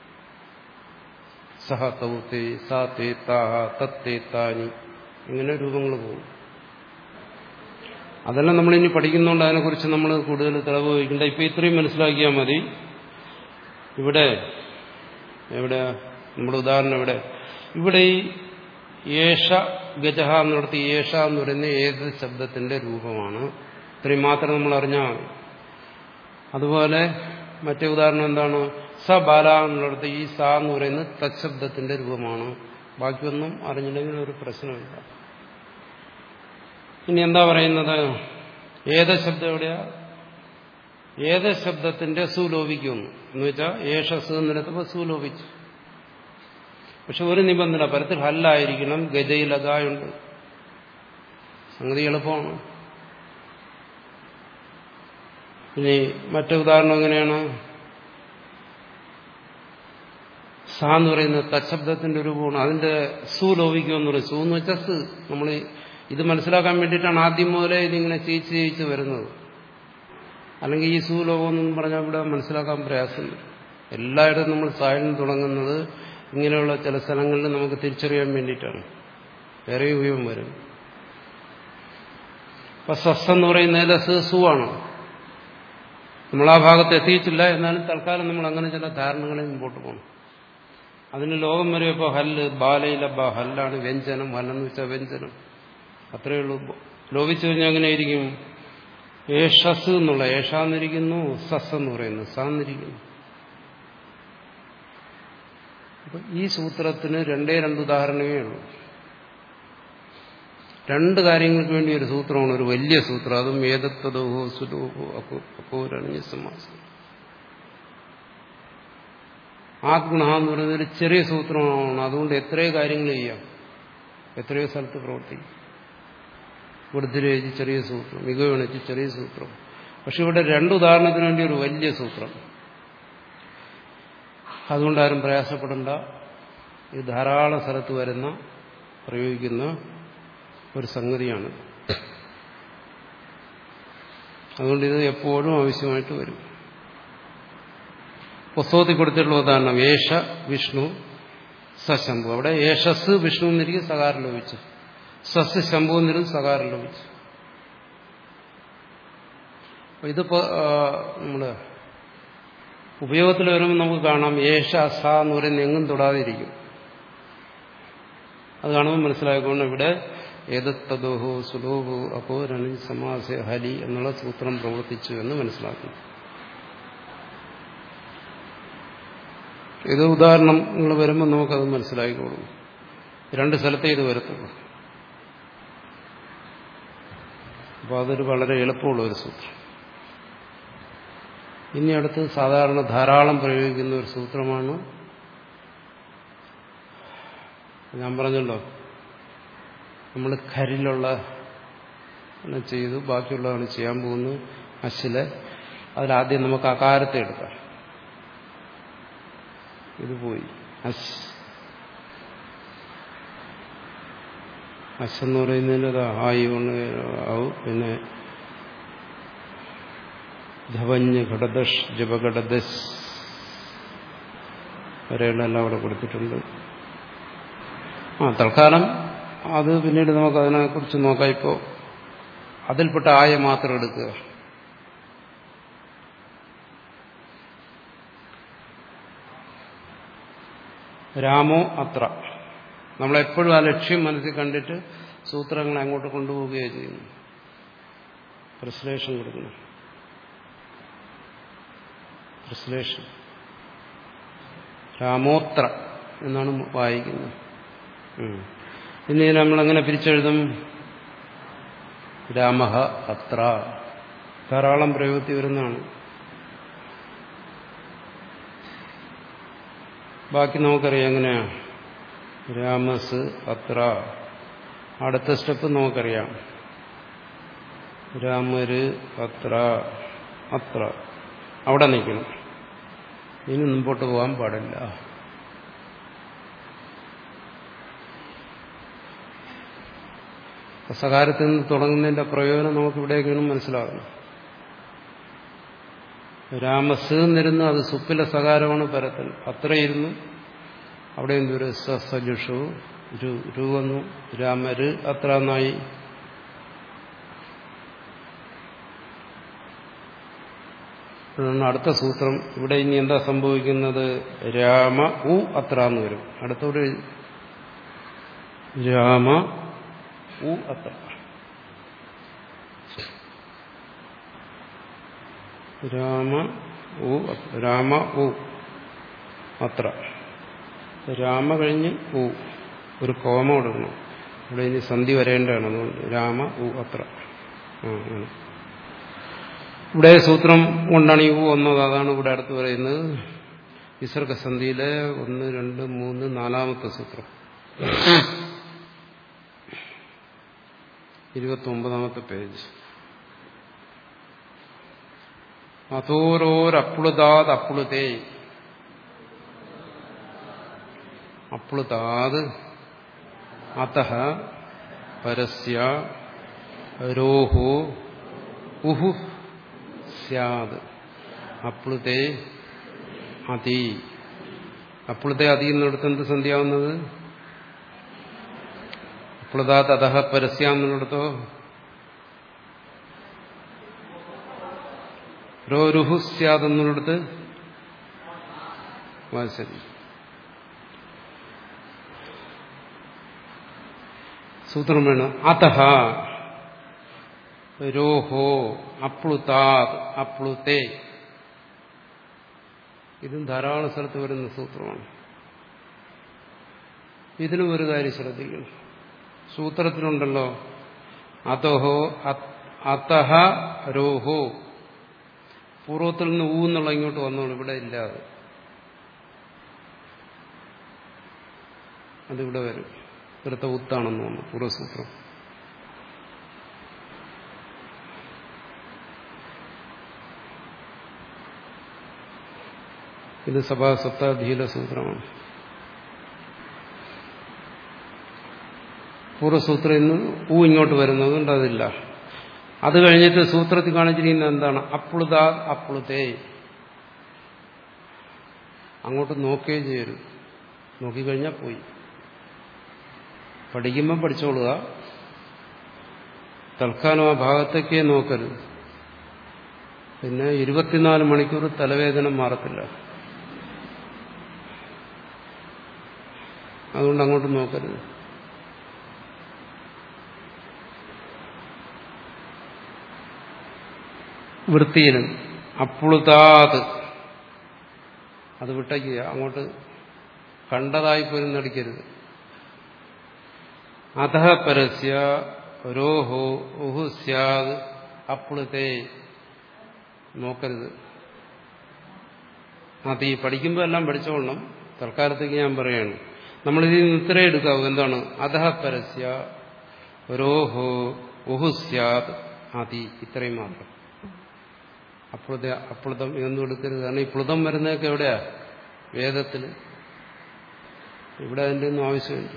സഹ തൗത്തെ സാ തേ താഹ തത്തേ താനി ഇങ്ങനെ രൂപങ്ങൾ പോകും അതെല്ലാം നമ്മളിനി പഠിക്കുന്നതുകൊണ്ട് അതിനെക്കുറിച്ച് നമ്മൾ കൂടുതൽ തെളിവ് വഹിക്കണ്ട ഇപ്പൊ ഇത്രയും മനസ്സിലാക്കിയാൽ മതി ഇവിടെ എവിടെ നമ്മുടെ ഉദാഹരണം ഇവിടെ ഇവിടെ ഈ യേശ ഗജഹ എന്നിടത്ത് യേശ എന്ന് പറയുന്ന ഏത് ശബ്ദത്തിന്റെ രൂപമാണ് ഇത്രയും മാത്രം നമ്മൾ അറിഞ്ഞാൽ മതി അതുപോലെ മറ്റേ ഉദാഹരണം എന്താണ് സ ബാല എന്നുള്ളിടത്ത് ഈ സ എന്ന് പറയുന്നത് തത്ശബ്ദത്തിന്റെ രൂപമാണ് ബാക്കിയൊന്നും അറിഞ്ഞില്ലെങ്കിൽ ഒരു പ്രശ്നമില്ല ഇനി എന്താ പറയുന്നത് ഏത് ശബ്ദം എവിടെയാ ഏത് ശബ്ദത്തിന്റെ സുലോപിക്കുന്നു എന്ന് വെച്ചാൽ ഏഷസ് എന്നെടുത്തപ്പോൾ സുലോപിച്ചു പക്ഷെ ഒരു നിബന്ധന പരത്തിൽ ഹല്ലായിരിക്കണം ഗജയിൽ അതായുണ്ട് സംഗതി എളുപ്പമാണ് ഇനി മറ്റു ഉദാഹരണം എങ്ങനെയാണ് സ എന്ന് പറയുന്നത് തശബ്ദത്തിന്റെ രൂപമാണ് അതിന്റെ സു ലോപിക്കും എന്ന് പറയും സു എന്ന് വെച്ചാൽ സ് നമ്മൾ ഇത് മനസ്സിലാക്കാൻ വേണ്ടിയിട്ടാണ് ആദ്യം മുതലേ ഇതിങ്ങനെ ചെയ്യിച്ച് ചെയ്യിച്ച് വരുന്നത് അല്ലെങ്കിൽ ഈ സു ലോകം എന്ന് പറഞ്ഞാൽ ഇവിടെ മനസ്സിലാക്കാൻ പ്രയാസമില്ല എല്ലായിടത്തും നമ്മൾ സായനം തുടങ്ങുന്നത് ഇങ്ങനെയുള്ള ചില സ്ഥലങ്ങളിൽ നമുക്ക് തിരിച്ചറിയാൻ വേണ്ടിയിട്ടാണ് വേറെ ഉപയോഗം വരും അപ്പൊ സസ് എന്ന് പറയുന്നതിലെ സ് സു ആണ് നമ്മൾ ആ ഭാഗത്ത് എത്തിയിട്ടില്ല എന്നാലും തൽക്കാലം നമ്മൾ അങ്ങനെ ചില ധാരണകളിൽ മുമ്പോട്ട് പോകണം അതിന് ലോകം വരെ ഇപ്പോൾ ഹല്ല് ബാലയില ബ ഹല്ലാണ് വ്യഞ്ജനം ഹല്ലെന്ന് വെച്ചാൽ വ്യഞ്ജനം അത്രയേ ഉള്ളൂ ലോപിച്ചു കഴിഞ്ഞാൽ എങ്ങനെയായിരിക്കും ഏഷസ് എന്നുള്ള ഏഷാന്നിരിക്കുന്നു സസ് എന്ന് പറയുന്നു സാന്നിരിക്കുന്നു അപ്പൊ ഈ സൂത്രത്തിന് രണ്ടേ രണ്ട് ഉദാഹരണമേ ഉള്ളൂ രണ്ട് കാര്യങ്ങൾക്ക് വേണ്ടി ഒരു സൂത്രമാണ് ഒരു വലിയ സൂത്രം അതും ഏതത്വതോഹോ സുലോഹോ അപ്പോരണീയ സമാസം ആത്മണ എന്ന് പറയുന്നത് ഒരു ചെറിയ സൂത്രമാണ് അതുകൊണ്ട് എത്രയോ കാര്യങ്ങൾ ചെയ്യാം എത്രയോ സ്ഥലത്ത് പ്രവർത്തിക്കും വൃദ്ധിരേജ് ചെറിയ സൂത്രം മികവണിച്ച് ചെറിയ സൂത്രം പക്ഷെ ഇവിടെ രണ്ട് ഉദാഹരണത്തിന് വേണ്ടി ഒരു വലിയ സൂത്രം അതുകൊണ്ട് ആരും പ്രയാസപ്പെടണ്ട ഇത് ധാരാളം സ്ഥലത്ത് വരുന്ന പ്രയോഗിക്കുന്ന ഒരു സംഗതിയാണ് അതുകൊണ്ട് ഇത് എപ്പോഴും ആവശ്യമായിട്ട് വരും പുസ്തകത്തിൽ കൊടുത്തിട്ടുള്ള ഉദാഹരണം ഏഷ വിഷ്ണു സശംഭു അവിടെ ഏഷസ് വിഷ്ണു എന്നിരിക്കും സകാരം ലഭിച്ചു സസ് ശംഭു എന്നിരും സകാരം ലഭിച്ചു അപ്പൊ ഇതിപ്പോ നമ്മള് ഉപയോഗത്തിൽ വരുമ്പോൾ നമുക്ക് കാണാം ഏഷ സ എന്ന് പറയുന്ന എങ്ങും തൊടാതിരിക്കും അത് കാണുമ്പോൾ മനസ്സിലായിക്കൊണ്ട് ഇവിടെ ഏതത്തദോഹോ സുലോഹോ അപ്പോ രണി സമാസ ഹലി എന്നുള്ള സൂത്രം പ്രവർത്തിച്ചു എന്ന് മനസ്സിലാക്കുന്നു ഇത് ഉദാഹരണങ്ങൾ വരുമ്പോൾ നമുക്കത് മനസ്സിലായിക്കോളും രണ്ട് സ്ഥലത്തേ ഇത് വരത്തുള്ളൂ അപ്പോൾ അതൊരു വളരെ എളുപ്പമുള്ള ഒരു സൂത്രം ഇനി അടുത്ത് സാധാരണ ധാരാളം പ്രയോഗിക്കുന്ന ഒരു സൂത്രമാണ് ഞാൻ പറഞ്ഞല്ലോ നമ്മൾ കരിലുള്ള ചെയ്തു ബാക്കിയുള്ളതാണ് ചെയ്യാൻ പോകുന്നത് അശില് അതിലാദ്യം നമുക്ക് അകാരത്തെ എടുക്കാം ഇത് പോയി അശ് അശെന്ന് പറയുന്നതിൽ ആയി കൊണ്ട് ആവും പിന്നെ ധവഞ്ഞ് ഘടദഷ് ജപഘടദശ് വരെയുള്ളതെല്ലാം അവിടെ കൊടുത്തിട്ടുണ്ട് ആ തൽക്കാലം അത് പിന്നീട് നമുക്ക് അതിനെക്കുറിച്ച് നോക്കാം ഇപ്പോൾ അതിൽപ്പെട്ട ആയ മാത്രം എടുക്കുക രാമോ അത്ര നമ്മളെപ്പോഴും ആ ലക്ഷ്യം മനസ്സിൽ കണ്ടിട്ട് സൂത്രങ്ങളെ അങ്ങോട്ട് കൊണ്ടുപോവുകയാണ് ചെയ്യുന്നു ട്രസ്ലേഷൻ കൊടുക്കുന്നു ട്രസ്ലേഷൻ രാമോത്ര എന്നാണ് വായിക്കുന്നത് ഇനി നമ്മളെങ്ങനെ പിരിച്ചെഴുതും രാമ അത്ര ധാരാളം പ്രയോഗത്തിൽ വരുന്നതാണ് ബാക്കി നമുക്കറിയാം എങ്ങനെയാ രാമസ് അത്ര അടുത്ത സ്റ്റെപ്പ് നമുക്കറിയാം രാമര് അത്ര അത്ര അവിടെ നിൽക്കണം ഇനി മുമ്പോട്ട് പോകാൻ പാടില്ല സകാരത്തിൽ നിന്ന് തുടങ്ങുന്നതിന്റെ പ്രയോജനം നമുക്ക് ഇവിടെയൊക്കെയാണ് മനസ്സിലാകുന്നത് രാമസ് എന്നിരുന്നു അത് സുപ്പിലെ സകാരമാണ് പരത്തിൽ അത്രയിരുന്നു അവിടെ എന്തൊരു സജുഷു രു വന്നു രാമര് അത്ര എന്നായി അടുത്ത സൂത്രം ഇവിടെ ഇനി എന്താ സംഭവിക്കുന്നത് രാമ ഉ അത്ര എന്ന് വരും അടുത്തോട് രാമ ഉ അത്ര രാമ ഉ രാമ ഉ അത്ര രാമ കഴിഞ്ഞ് ഉ ഒരു കോമ കൊടുക്കണം ഇവിടെ ഇനി സന്ധി വരേണ്ടതാണ് അതുകൊണ്ട് രാമ ഉ അത്ര ആ ഇവിടെ സൂത്രം കൊണ്ടാണ് ഈ ഊ വന്നത് അതാണ് ഇവിടെ അടുത്ത് പറയുന്നത് വിസർഗസന്ധിയിലെ ഒന്ന് രണ്ട് മൂന്ന് നാലാമത്തെ സൂത്രം ഇരുപത്തി ഒമ്പതാമത്തെ പേജ് അതോരോരപ്ലുതാത് അപ്ലുതേ അപ്ലുതാത് അത പരസ്യ രോഹോ ഉഹു സ്യാത് അപ്ലുതേ അതി അപ്ലുതേ അതി എന്നിടത്ത് എന്ത് സന്ധ്യാവുന്നത് അപ്ലുതാത് അതഹ പരസ്യ എന്നുള്ളിടത്തോ രോരുഹു സ്യാത് എന്നുള്ളിടത്ത് വാത്സരി സൂത്രം വേണം അതഹ രോഹോ അപ്ലുതാത് അപ്ലുതേ ഇതും ധാരാളം സ്ഥലത്ത് വരുന്ന സൂത്രമാണ് ഇതിലും ഒരു കാര്യം ശ്രദ്ധിക്കണം സൂത്രത്തിലുണ്ടല്ലോ അതഹോ അതഹ രോഹോ പൂർവ്വത്തിൽ നിന്ന് ഊ എന്നുള്ള ഇങ്ങോട്ട് വന്നോളൂ ഇവിടെ ഇല്ലാതെ അതിവിടെ വരും ഇവിടുത്തെ ഉത്താണെന്ന് തോന്നുന്നു പൂർവ്വസൂത്രം ഇത് സഭാസത്താധീല സൂത്രമാണ് പൂർവ്വസൂത്രം ഇന്ന് ഊ ഇങ്ങോട്ട് വരുന്നതുകൊണ്ട് അതില്ല അത് കഴിഞ്ഞിട്ട് സൂത്രത്തിൽ കാണിച്ചിരിക്കുന്നത് എന്താണ് അപ്ലുതാ അപ്ലുതേ അങ്ങോട്ട് നോക്കേ ചെയ്യരുത് നോക്കിക്കഴിഞ്ഞാൽ പോയി പഠിക്കുമ്പം പഠിച്ചോളുക തൽക്കാലം ആ ഭാഗത്തേക്കേ നോക്കരുത് പിന്നെ ഇരുപത്തിനാല് മണിക്കൂർ തലവേദന മാറത്തില്ല അതുകൊണ്ട് അങ്ങോട്ട് നോക്കരുത് വൃത്തിയിലും അപ്പുളുതാത് അത് വിട്ടയ്ക്കുക അങ്ങോട്ട് കണ്ടതായി പോലും നടിക്കരുത് അധ പരസ്യ രോഹോ ഉഹു സ്യാദ് അപ്പുളത്തെ നോക്കരുത് അത് ഈ പഠിക്കുമ്പോൾ എല്ലാം പഠിച്ചോളണം തൽക്കാലത്തേക്ക് ഞാൻ പറയാണ് നമ്മളിതിൽ നിന്ന് ഇത്രയും എടുക്കാവൂ എന്താണ് അധ പരസ്യ രോഹോ ഉഹു സ്യാദ് അതി ഇത്രയും മാത്രം അപ്ലുത അപ്ലുതം ഇതൊന്നും എടുക്കരുത് കാരണം ഈ പ്ലുതം വരുന്നതൊക്കെ എവിടെയാ വേദത്തിൽ ഇവിടെ അതിൻ്റെ ഒന്നും ആവശ്യമില്ല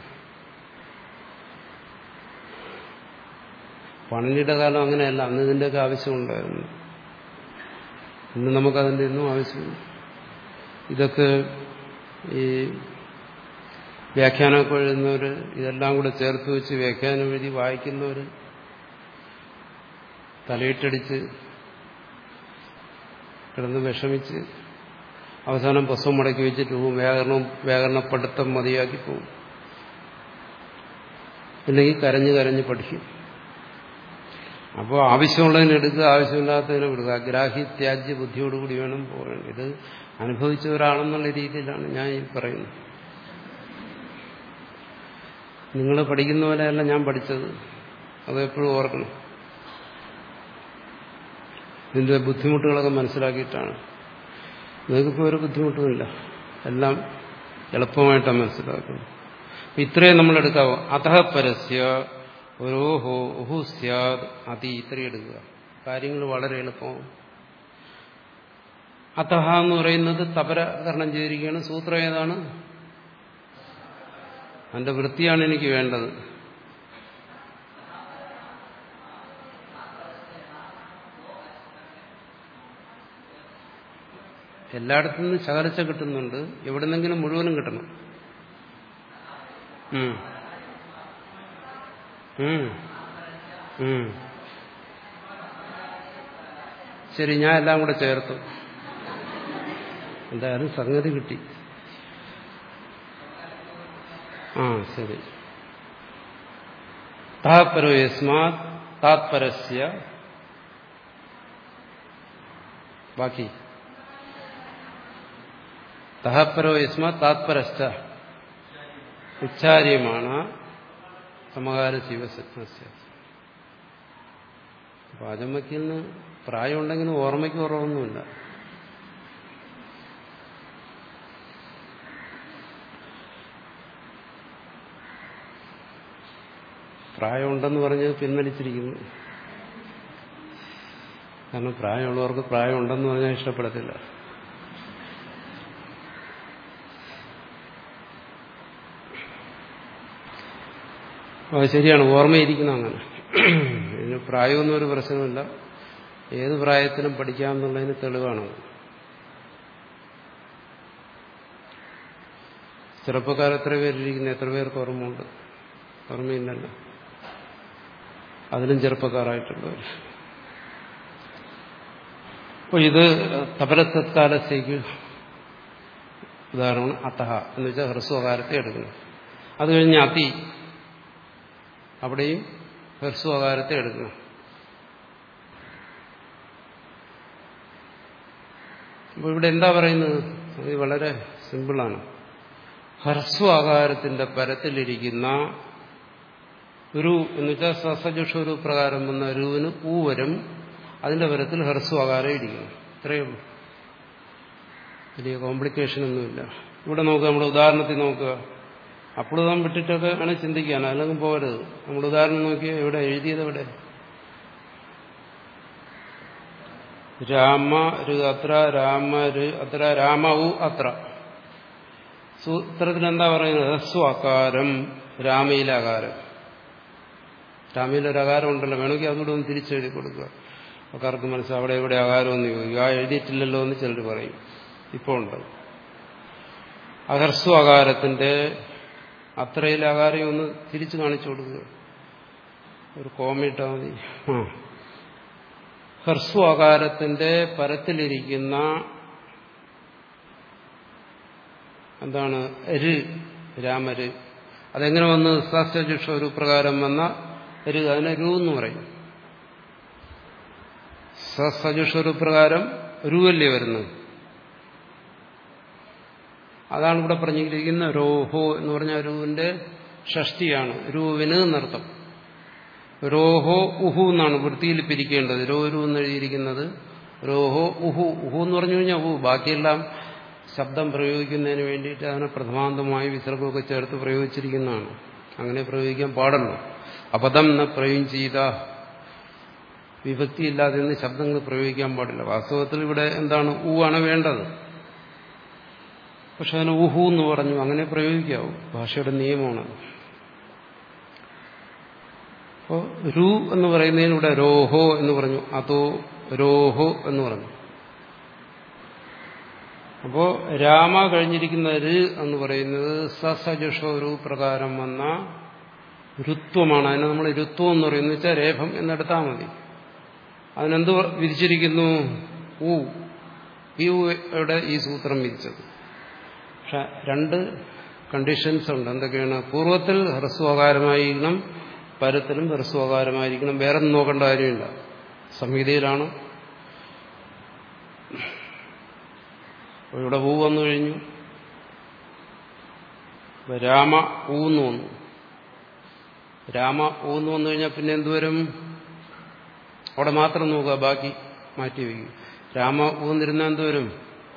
പണിയുടെ കാലം അങ്ങനെയല്ല അന്ന് ഇതിൻ്റെയൊക്കെ ആവശ്യമുണ്ടായിരുന്നു ഇന്ന് നമുക്കതിൻ്റെ ഒന്നും ആവശ്യമില്ല ഇതൊക്കെ ഈ വ്യാഖ്യാനമൊക്കെ എഴുതുന്നവർ ഇതെല്ലാം കൂടെ ചേർത്ത് വെച്ച് വ്യാഖ്യാനം എഴുതി വായിക്കുന്നവർ തലയിട്ടടിച്ച് കിടന്ന് വിഷമിച്ച് അവസാനം പുസ്തകം മടക്കി വെച്ചിട്ട് പോകും വ്യാകരണം വ്യാകരണ പഠിത്തം മതിയാക്കി പോകും ഇല്ലെങ്കിൽ കരഞ്ഞ് കരഞ്ഞ് പഠിക്കും അപ്പോൾ ആവശ്യമുള്ളതിന് എടുക്കുക ആവശ്യമില്ലാത്തതിനെ വിടുക ഗ്രാഹി ത്യാജ്യ ബുദ്ധിയോടുകൂടി വേണം പോകാൻ ഇത് അനുഭവിച്ച ഒരാളെന്നുള്ള രീതിയിലാണ് ഞാൻ ഈ പറയുന്നത് നിങ്ങൾ പഠിക്കുന്ന പോലെയല്ല ഞാൻ പഠിച്ചത് അത് എപ്പോഴും ഓർക്കണം ഇതിന്റെ ബുദ്ധിമുട്ടുകളൊക്കെ മനസ്സിലാക്കിയിട്ടാണ് നിങ്ങൾക്കിപ്പോൾ ഒരു ബുദ്ധിമുട്ടുമില്ല എല്ലാം എളുപ്പമായിട്ടാണ് മനസ്സിലാക്കുന്നത് ഇത്രയും നമ്മൾ എടുക്കാവോ അധ പരസ്യ ഓരോഹോ ഓഹു സ്യാദ് അതി ഇത്രയും എടുക്കുക കാര്യങ്ങൾ വളരെ എളുപ്പമാണ് അത്തഹ എന്ന് പറയുന്നത് തപരകരണം ചെയ്തിരിക്കുകയാണ് സൂത്രം ഏതാണ് അതിന്റെ വൃത്തിയാണ് എനിക്ക് വേണ്ടത് എല്ലായിടത്തു നിന്നും ശകലച്ച കിട്ടുന്നുണ്ട് എവിടുന്നെങ്കിലും മുഴുവനും കിട്ടണം ഉം. ഉം. ഉം. ശരി ഞാൻ എല്ലാം കൂടെ ചേർത്തു എന്തായാലും സംഗതി കിട്ടി ആ ശരി താത്പരോ യസ്മാത് താത്പരസ്യ ബാക്കി തഹപ്പരോ യസ്മാ താത്പരശ്ച ഉച്ചാര്യമാണ് സമകാല ശിവസജ്ഞസ്യ അപ്പൊ അജമ്മയ്ക്കിന്ന് പ്രായമുണ്ടെങ്കിലും ഓർമ്മയ്ക്ക് കുറവൊന്നുമില്ല പ്രായമുണ്ടെന്ന് പറഞ്ഞ് പിൻവലിച്ചിരിക്കുന്നു കാരണം പ്രായമുള്ളവർക്ക് പ്രായമുണ്ടെന്ന് പറഞ്ഞാൽ ഇഷ്ടപ്പെടത്തില്ല അത് ശരിയാണ് ഓർമ്മയിരിക്കുന്ന അങ്ങനെ ഇതിന് പ്രായമൊന്നും ഒരു പ്രശ്നമില്ല ഏത് പ്രായത്തിലും പഠിക്കാമെന്നുള്ളതിന് തെളിവാണ് ചെറുപ്പക്കാർ എത്ര പേരിരിക്കുന്നു എത്ര പേർക്ക് ഓർമ്മയുണ്ട് ഓർമ്മയില്ലല്ലോ അതിലും ചെറുപ്പക്കാരായിട്ടുള്ളവർ അപ്പോൾ ഇത് തപരത്തത്കാലത്തേക്ക് ഉദാഹരണം അത്തഹ എന്ന് വെച്ചാൽ ഹ്രസ്വകാരത്തെ എടുക്കണം അത് കഴിഞ്ഞ് അതി അവിടെയും ഹ്രസ്വകാരത്തെ എടുക്കണം അപ്പോൾ ഇവിടെ എന്താ പറയുന്നത് ഇത് വളരെ സിമ്പിളാണ് ഹ്രസ്വകാരത്തിന്റെ പരത്തിലിരിക്കുന്ന ഒരു എന്ന് വെച്ചാൽ സസജുഷൊരു പ്രകാരം വന്ന രൂവിന് ഊ വരും അതിന്റെ പരത്തിൽ ഹ്രസ്വകാരം ഇരിക്കണം ഇത്രയേ ഉള്ളൂ വലിയ കോംപ്ലിക്കേഷൻ ഒന്നുമില്ല ഇവിടെ നോക്കുക നമ്മുടെ ഉദാഹരണത്തിൽ നോക്കുക അപ്പോൾ നാം വിട്ടിട്ടൊക്കെ ആണ് ചിന്തിക്കാൻ അല്ലെങ്കിൽ പോകരുത് നമ്മുടെ ഉദാഹരണം നോക്കിയാൽ എവിടെ എഴുതിയത് എവിടെ രാമ രു അത്ര രാമ രു അത്ര രാമവു അത്ര സൂത്രത്തിൽ എന്താ പറയുന്നത് ഹ്രസ്വകാരം രാമയിലാകാരം രാമയിൽ അകാരം ഉണ്ടല്ലോ വേണമെങ്കിൽ അതുകൂടെ ഒന്ന് തിരിച്ചെഴുതി കൊടുക്കുക ആൾക്കാർക്ക് മനസ്സിലാവും അവിടെ എവിടെ അകാരമെന്ന് ചോദിക്കുക ആ എഴുതിയിട്ടില്ലല്ലോ എന്ന് ചിലർ പറയും ഇപ്പോൾ ഉണ്ട് അഹർസ്വകാരത്തിന്റെ അത്രയിലെ അകാരം ഒന്ന് തിരിച്ചു കാണിച്ചു കൊടുക്കുക ഒരു കോമിട്ടാൽ മതി ആ ഹർസ്വകാരത്തിന്റെ പരത്തിലിരിക്കുന്ന എന്താണ് ര് രാമര് അതെങ്ങനെ വന്ന് സസ്യജുഷ ഒരു പ്രകാരം വന്ന രു അതിനെ രു എന്ന് പറയും സസജുഷ ഒരു പ്രകാരം രുവല്ലേ വരുന്നത് അതാണ് ഇവിടെ പറഞ്ഞിരിക്കുന്ന രോഹോ എന്ന് പറഞ്ഞ രൂവിന്റെ ഷഷ്ടിയാണ് രൂവിന് എന്നർത്ഥം രോഹോ ഉഹു എന്നാണ് വൃത്തിയിൽ പിരിക്കേണ്ടത് രോരു എന്ന് എഴുതിയിരിക്കുന്നത് രോഹോ ഉഹു ഉഹു എന്ന് പറഞ്ഞു കഴിഞ്ഞാൽ ഉഹു ബാക്കിയെല്ലാം ശബ്ദം പ്രയോഗിക്കുന്നതിന് വേണ്ടിയിട്ട് അതിനെ പ്രഥമാന്തമായി വിസർഗമൊക്കെ ചേർത്ത് പ്രയോഗിച്ചിരിക്കുന്നതാണ് അങ്ങനെ പ്രയോഗിക്കാൻ പാടല്ലോ അപദം എന്ന പ്രയോഗം ചെയ്ത വിഭക്തിയില്ലാതെ നിന്ന് ശബ്ദങ്ങൾ പ്രയോഗിക്കാൻ പാടില്ല വാസ്തവത്തിൽ ഇവിടെ എന്താണ് ഊ ആണ് വേണ്ടത് പക്ഷെ അതിന് ഊഹു എന്ന് പറഞ്ഞു അങ്ങനെ പ്രയോഗിക്കാവൂ ഭാഷയുടെ നിയമമാണത് അപ്പോ രു എന്ന് പറയുന്നതിലൂടെ രോഹോ എന്ന് പറഞ്ഞു അതോ രോഹോ എന്ന് പറഞ്ഞു അപ്പോ രാമ കഴിഞ്ഞിരിക്കുന്ന ര് എന്ന് പറയുന്നത് സസജുഷോ രു പ്രകാരം വന്ന രുത്വമാണ് അതിനെ നമ്മൾ രുത്വം എന്ന് പറയുന്നത് വെച്ചാൽ രേഖം എന്നെടുത്താൽ മതി അതിനെന്ത് വിധിച്ചിരിക്കുന്നു ഊ ഈ ഊയുടെ ഈ സൂത്രം വിധിച്ചത് പക്ഷെ രണ്ട് കണ്ടീഷൻസ് ഉണ്ട് എന്തൊക്കെയാണ് പൂർവ്വത്തിൽ ഹ്രസ്വകാരമായിരിക്കണം പരത്തിലും ഹ്രസ്വകാരമായിരിക്കണം വേറെ നോക്കേണ്ട കാര്യമില്ല സംഹിതയിലാണ് ഇവിടെ ഊ വന്നു കഴിഞ്ഞു രാമ ഊന്ന് വന്നു രാമ ഊന്ന് വന്നു കഴിഞ്ഞാൽ പിന്നെ എന്തുവരും അവിടെ മാത്രം നോക്കുക ബാക്കി മാറ്റി വയ്ക്കും രാമ ഊന്നിരുന്ന എന്തുവരും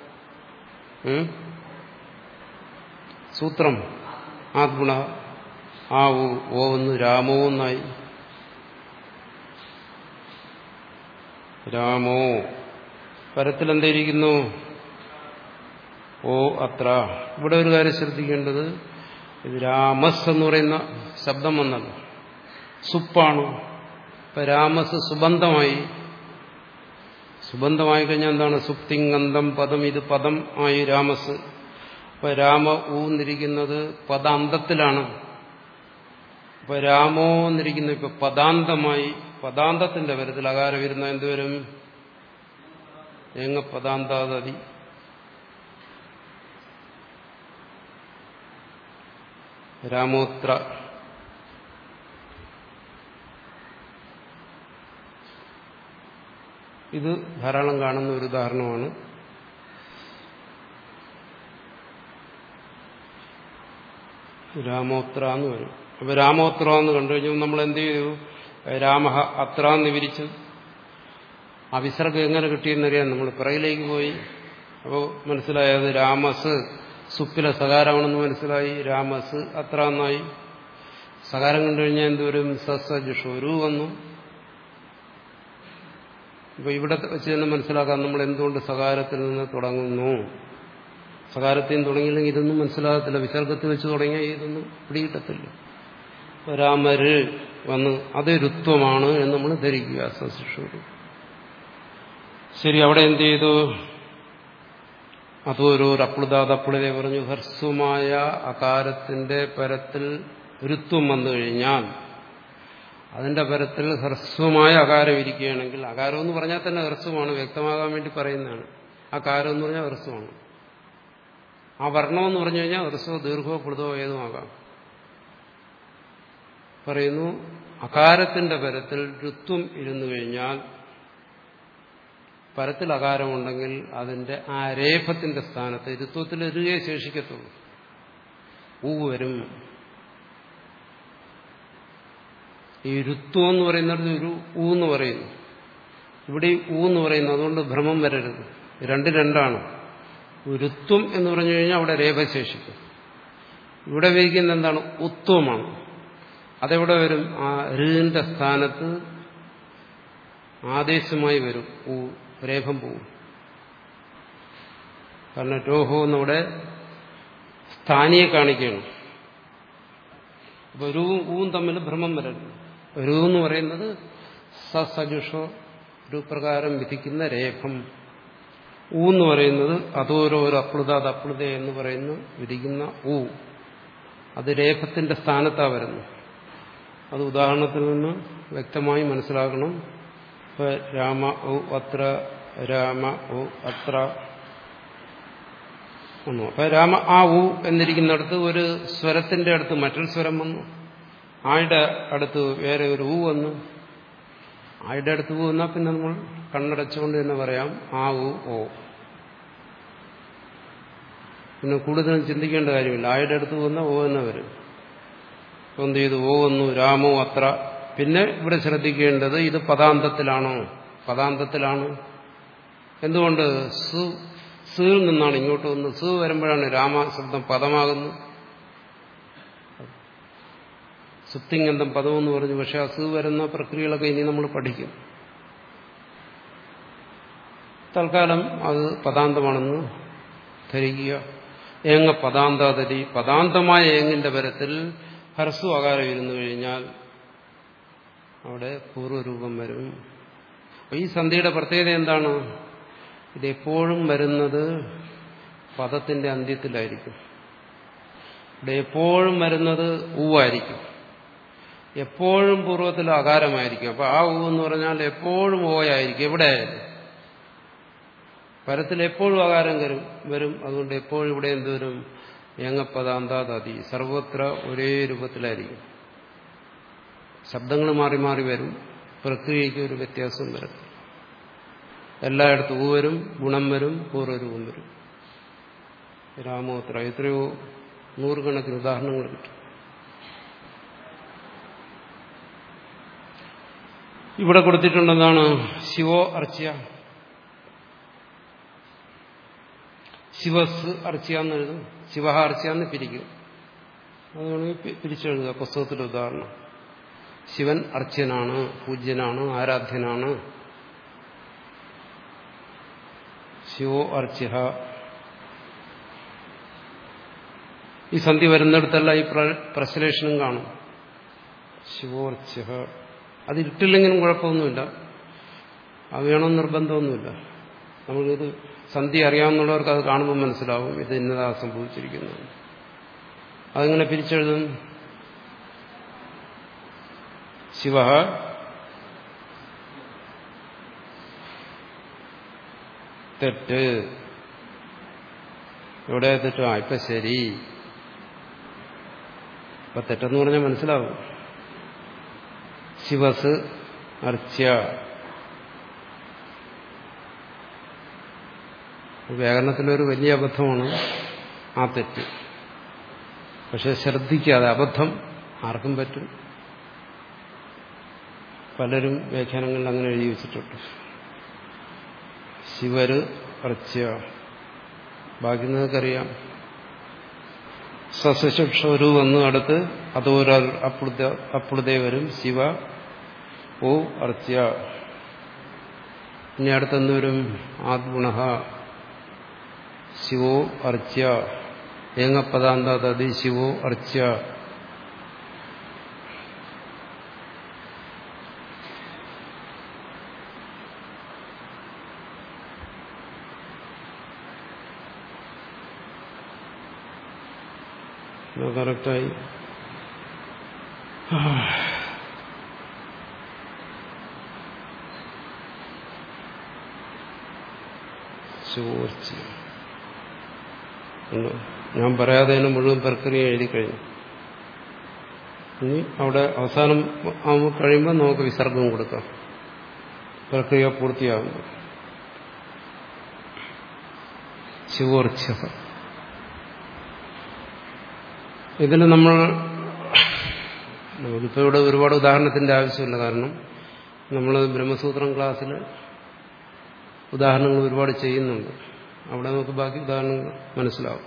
സൂത്രം ആത്മണ ആ ഊ ഓ ഒന്ന് രാമോ എന്നായി രാമോ പരത്തിൽ എന്തായിരിക്കുന്നു ഓ അത്ര ഇവിടെ ഒരു കാര്യം ശ്രദ്ധിക്കേണ്ടത് ഇത് രാമസ് എന്ന് പറയുന്ന ശബ്ദം വന്നല്ലോ സുപ്പാണ് ഇപ്പൊ രാമസ് സുബന്ധമായി സുബന്ധമായി കഴിഞ്ഞാൽ എന്താണ് സുപ്തിങ്ങന്തം പദം ഇത് പദം ആയി രാമസ് ഇപ്പൊ രാമ ഊന്നിരിക്കുന്നത് പദാന്തത്തിലാണ് ഇപ്പൊ രാമോ എന്നിരിക്കുന്ന ഇപ്പൊ പദാന്തമായി പദാന്തത്തിന്റെ പരത്തിൽ അകാരം വരുന്ന എന്തുവരും എങ്ങ പദാന്താതി രാമോത്ര ഇത് ധാരാളം കാണുന്ന ഒരു ഉദാഹരണമാണ് രാമോത്ര എന്ന് വരും അപ്പൊ രാമോത്ര എന്ന് കണ്ടു കഴിഞ്ഞാൽ നമ്മൾ എന്ത് ചെയ്തു രാമ അത്ര എന്ന് വിരിച്ചു ആ വിസർഗം എങ്ങനെ കിട്ടിയെന്നറിയാം നമ്മൾ പിറകിലേക്ക് പോയി അപ്പോൾ മനസ്സിലായത് രാമസ് സുപ്പിലെ സകാരമാണെന്ന് മനസ്സിലായി രാമസ് അത്ര എന്നായി സകാരം കണ്ടു കഴിഞ്ഞാൽ എന്തോരും സസജുഷു ഒരു വന്നു ഇപ്പൊ ഇവിടെ വെച്ച് തന്നെ മനസ്സിലാക്കാം നമ്മൾ എന്തുകൊണ്ട് സകാരത്തിൽ നിന്ന് തുടങ്ങുന്നു സകാരത്തിൽ നിന്ന് തുടങ്ങിയില്ലെങ്കിൽ ഇതൊന്നും മനസ്സിലാകത്തില്ല വിസർഗത്തിൽ വെച്ച് തുടങ്ങിയാൽ ഇതൊന്നും പിടികിട്ടത്തില്ല രാമര് വന്ന് അത് രുത്വമാണ് എന്ന് നമ്മൾ ധരിക്കുക സശിഷൂര് ശരി അവിടെ എന്ത് ചെയ്തു അതോരോ അപ്ലുതാത് അപ്ലുതയെ പറഞ്ഞു ഹ്രസ്വമായ അകാരത്തിന്റെ പരത്തിൽ രുത്വം വന്നു കഴിഞ്ഞാൽ അതിന്റെ പരത്തിൽ ഹ്രസ്വമായ അകാരം ഇരിക്കുകയാണെങ്കിൽ അകാരം എന്ന് പറഞ്ഞാൽ തന്നെ ഹ്രസ്വമാണ് വ്യക്തമാകാൻ വേണ്ടി പറയുന്നതാണ് അകാരം എന്ന് പറഞ്ഞാൽ ഹ്രസ്വമാണ് ആ വർണ്ണം എന്ന് പറഞ്ഞു കഴിഞ്ഞാൽ ഹ്രസ്വോ ദീർഘമോ പ്ലുതോ ഏതുമാകാം പറയുന്നു അകാരത്തിന്റെ പരത്തിൽ ഋത്വം ഇരുന്നു കഴിഞ്ഞാൽ പരത്തിൽ അകാരമുണ്ടെങ്കിൽ അതിന്റെ ആ രേഫത്തിന്റെ സ്ഥാനത്ത് ഋത്വത്തിൽ ഇരുകെ ശേഷിക്കത്തുള്ളൂ ഊ വരും ഈ രുത്വം എന്ന് പറയുന്നത് ഒരു ഊ എന്ന് പറയുന്നു ഇവിടെ ഈ ഊ എന്ന് പറയുന്നു അതുകൊണ്ട് ഭ്രമം വരരുത് രണ്ട് രണ്ടാണ് രുത്വം എന്ന് പറഞ്ഞു കഴിഞ്ഞാൽ അവിടെ രേഖ ശേഷിക്കും ഇവിടെ വയ്ക്കുന്ന എന്താണ് ഉത്വമാണ് അതെവിടെ വരും ആ ഋന്റെ സ്ഥാനത്ത് ആദേശമായി വരും ഊ രേഖം പോവും കാരണം രോഹോ എന്നവിടെ സ്ഥാനിയെ കാണിക്കുകയാണ് അപ്പൊ രുവും ഊവും തമ്മിൽ ഭ്രമം വരരുത് രു എന്ന് പറയുന്നത് സസജുഷോ ഒരു പ്രകാരം വിധിക്കുന്ന രേഖം ഊ എന്ന് പറയുന്നത് അതോരോരോ അപ്ലുത അത് അപ്ലുത എന്ന് പറയുന്നു വിധിക്കുന്ന ഊ അത് രേഖത്തിന്റെ സ്ഥാനത്താ വരുന്നു അത് ഉദാഹരണത്തിൽ നിന്ന് വ്യക്തമായി മനസ്സിലാക്കണം ഇപ്പൊ രാമ ഔ അത്ര രാമ ഔ അത്ര വന്നു അപ്പൊ രാമ ആ ഊ എന്നിരിക്കുന്നിടത്ത് ഒരു സ്വരത്തിന്റെ അടുത്ത് മറ്റൊരു സ്വരം വന്നു ആയുടെ അടുത്ത് വേറെ ഒരു ഊ വന്നു ആയുടെ അടുത്ത് ഊ വന്നാൽ പിന്നെ നമ്മൾ കണ്ണടച്ചുകൊണ്ട് തന്നെ പറയാം ആ ഊ ഓ പിന്നെ കൂടുതലും ചിന്തിക്കേണ്ട കാര്യമില്ല ആയുടെ അടുത്ത് വന്ന ഓ തന്നെ വരും എന്ത് ചെയ്തു ഓ വന്നു രാമോ അത്ര പിന്നെ ഇവിടെ ശ്രദ്ധിക്കേണ്ടത് ഇത് പദാന്തത്തിലാണോ പദാന്തത്തിലാണ് എന്തുകൊണ്ട് സു സിൽ നിന്നാണ് ഇങ്ങോട്ട് വന്ന് സു വരുമ്പോഴാണ് രാമ ശബ്ദം പദമാകുന്നു സുപ്തിങ്ങന്തം പദമെന്ന് പറഞ്ഞു പക്ഷെ ആ സു വരുന്ന പ്രക്രിയകളൊക്കെ ഇനി നമ്മൾ പഠിക്കും തൽക്കാലം അത് പദാന്തമാണെന്ന് ധരിക്കുക ഏങ്ങ പദാന്താതരി പദാന്തമായ ഏങ്ങിന്റെ പരത്തിൽ ഹർസു ആകാരം ഇരുന്നു കഴിഞ്ഞാൽ അവിടെ പൂർവ്വരൂപം വരും ഈ സന്ധിയുടെ പ്രത്യേകത എന്താണ് ഇതെപ്പോഴും വരുന്നത് പദത്തിന്റെ അന്ത്യത്തിലായിരിക്കും ഇവിടെ എപ്പോഴും വരുന്നത് ഊവായിരിക്കും എപ്പോഴും പൂർവ്വത്തിൽ അകാരമായിരിക്കും അപ്പൊ ആ ഊ എന്ന് പറഞ്ഞാൽ എപ്പോഴും ഓയായിരിക്കും എവിടെ പരത്തിൽ എപ്പോഴും അകാരം വരും വരും അതുകൊണ്ട് എപ്പോഴും ഇവിടെ എന്തുവരും ഏങ്ങപ്പദാന്താതി സർവത്ര ഒരേ രൂപത്തിലായിരിക്കും ശബ്ദങ്ങൾ മാറി മാറി വരും പ്രക്രിയയ്ക്ക് ഒരു വ്യത്യാസം വരും എല്ലായിടത്തും ഊ വരും ഗുണം വരും പൂർവ്വരൂപം വരും രാമോത്ര എത്രയോ നൂറുകണക്കിന് ഉദാഹരണങ്ങൾ കിട്ടും ഇവിടെ കൊടുത്തിട്ടുണ്ടെന്നാണ് ശിവോ അർച്ച്യ ശിവസ് അർച്ച്യാന്ന് എഴുതും ശിവ അർച്ച്യാന്ന് പിരിക്കും അത് വേണമെങ്കിൽ പിരിച്ചെഴുതുക പുസ്തകത്തിലെ ഉദാഹരണം ശിവൻ അർച്ച്യനാണ് പൂജ്യനാണ് ആരാധ്യനാണ് ശിവോ അർച്ച്യ ഈ സന്ധി വരുന്നിടത്തല്ല ഈ പ്രശ്ലേഷണം കാണും ശിവോർച്ച്യ അത് ഇട്ടില്ലെങ്കിലും കുഴപ്പമൊന്നുമില്ല അത് വേണമെന്ന് നിർബന്ധമൊന്നുമില്ല നമുക്കിത് സന്ധി അറിയാവുന്നവർക്ക് അത് കാണുമ്പോൾ മനസ്സിലാവും ഇത് ഇന്നതാ സംഭവിച്ചിരിക്കുന്നത് അതെങ്ങനെ പിരിച്ചെഴുതും ശിവ തെറ്റ് എവിടെ തെറ്റ് ആ ഇപ്പൊ ശരി ഇപ്പൊ തെറ്റെന്ന് പറഞ്ഞാൽ മനസ്സിലാവും ശിവസ് അർച്ച്യ വ്യാകരണത്തിലൊരു വലിയ അബദ്ധമാണ് ആ തെറ്റ് പക്ഷെ ശ്രദ്ധിക്കാതെ അബദ്ധം ആർക്കും പറ്റും പലരും വ്യാഖ്യാനങ്ങളിൽ അങ്ങനെ എഴുതി വെച്ചിട്ടുണ്ട് ശിവര് അർച്ച്യ ബാക്കി നിങ്ങൾക്കറിയാം സസ്യശുക്ഷരു വന്ന് അടുത്ത് അതോരാൾ അപ്പുളുത അപ്പുളുതേ വരും ശിവ ഓ അർച്ച്യ ഇനി അടുത്തെന്ന് വരും ആദ്ഗുണ ശിവോ അർച്ച്യ ഏങ്ങപ്പദാന്ത തതി ശിവോ അർച്ച്യ കറക്റ്റായി ചോർച്ച ഞാൻ പറയാതെ തന്നെ മുഴുവൻ പ്രക്രിയ എഴുതി കഴിഞ്ഞു ഇനി അവിടെ അവസാനം ആവുമ്പോൾ കഴിയുമ്പോൾ നമുക്ക് വിസർഗം കൊടുക്കാം പ്രക്രിയ പൂർത്തിയാകുമ്പോൾ ശിവോർച്ച ഇതിന് നമ്മൾ നമുക്കിപ്പോൾ ഇവിടെ ഒരുപാട് ഉദാഹരണത്തിന്റെ ആവശ്യമില്ല കാരണം നമ്മൾ ബ്രഹ്മസൂത്രം ക്ലാസ്സിൽ ഉദാഹരണങ്ങൾ ഒരുപാട് ചെയ്യുന്നുണ്ട് അവിടെ നമുക്ക് ബാക്കി ഉദാഹരണങ്ങൾ മനസ്സിലാവും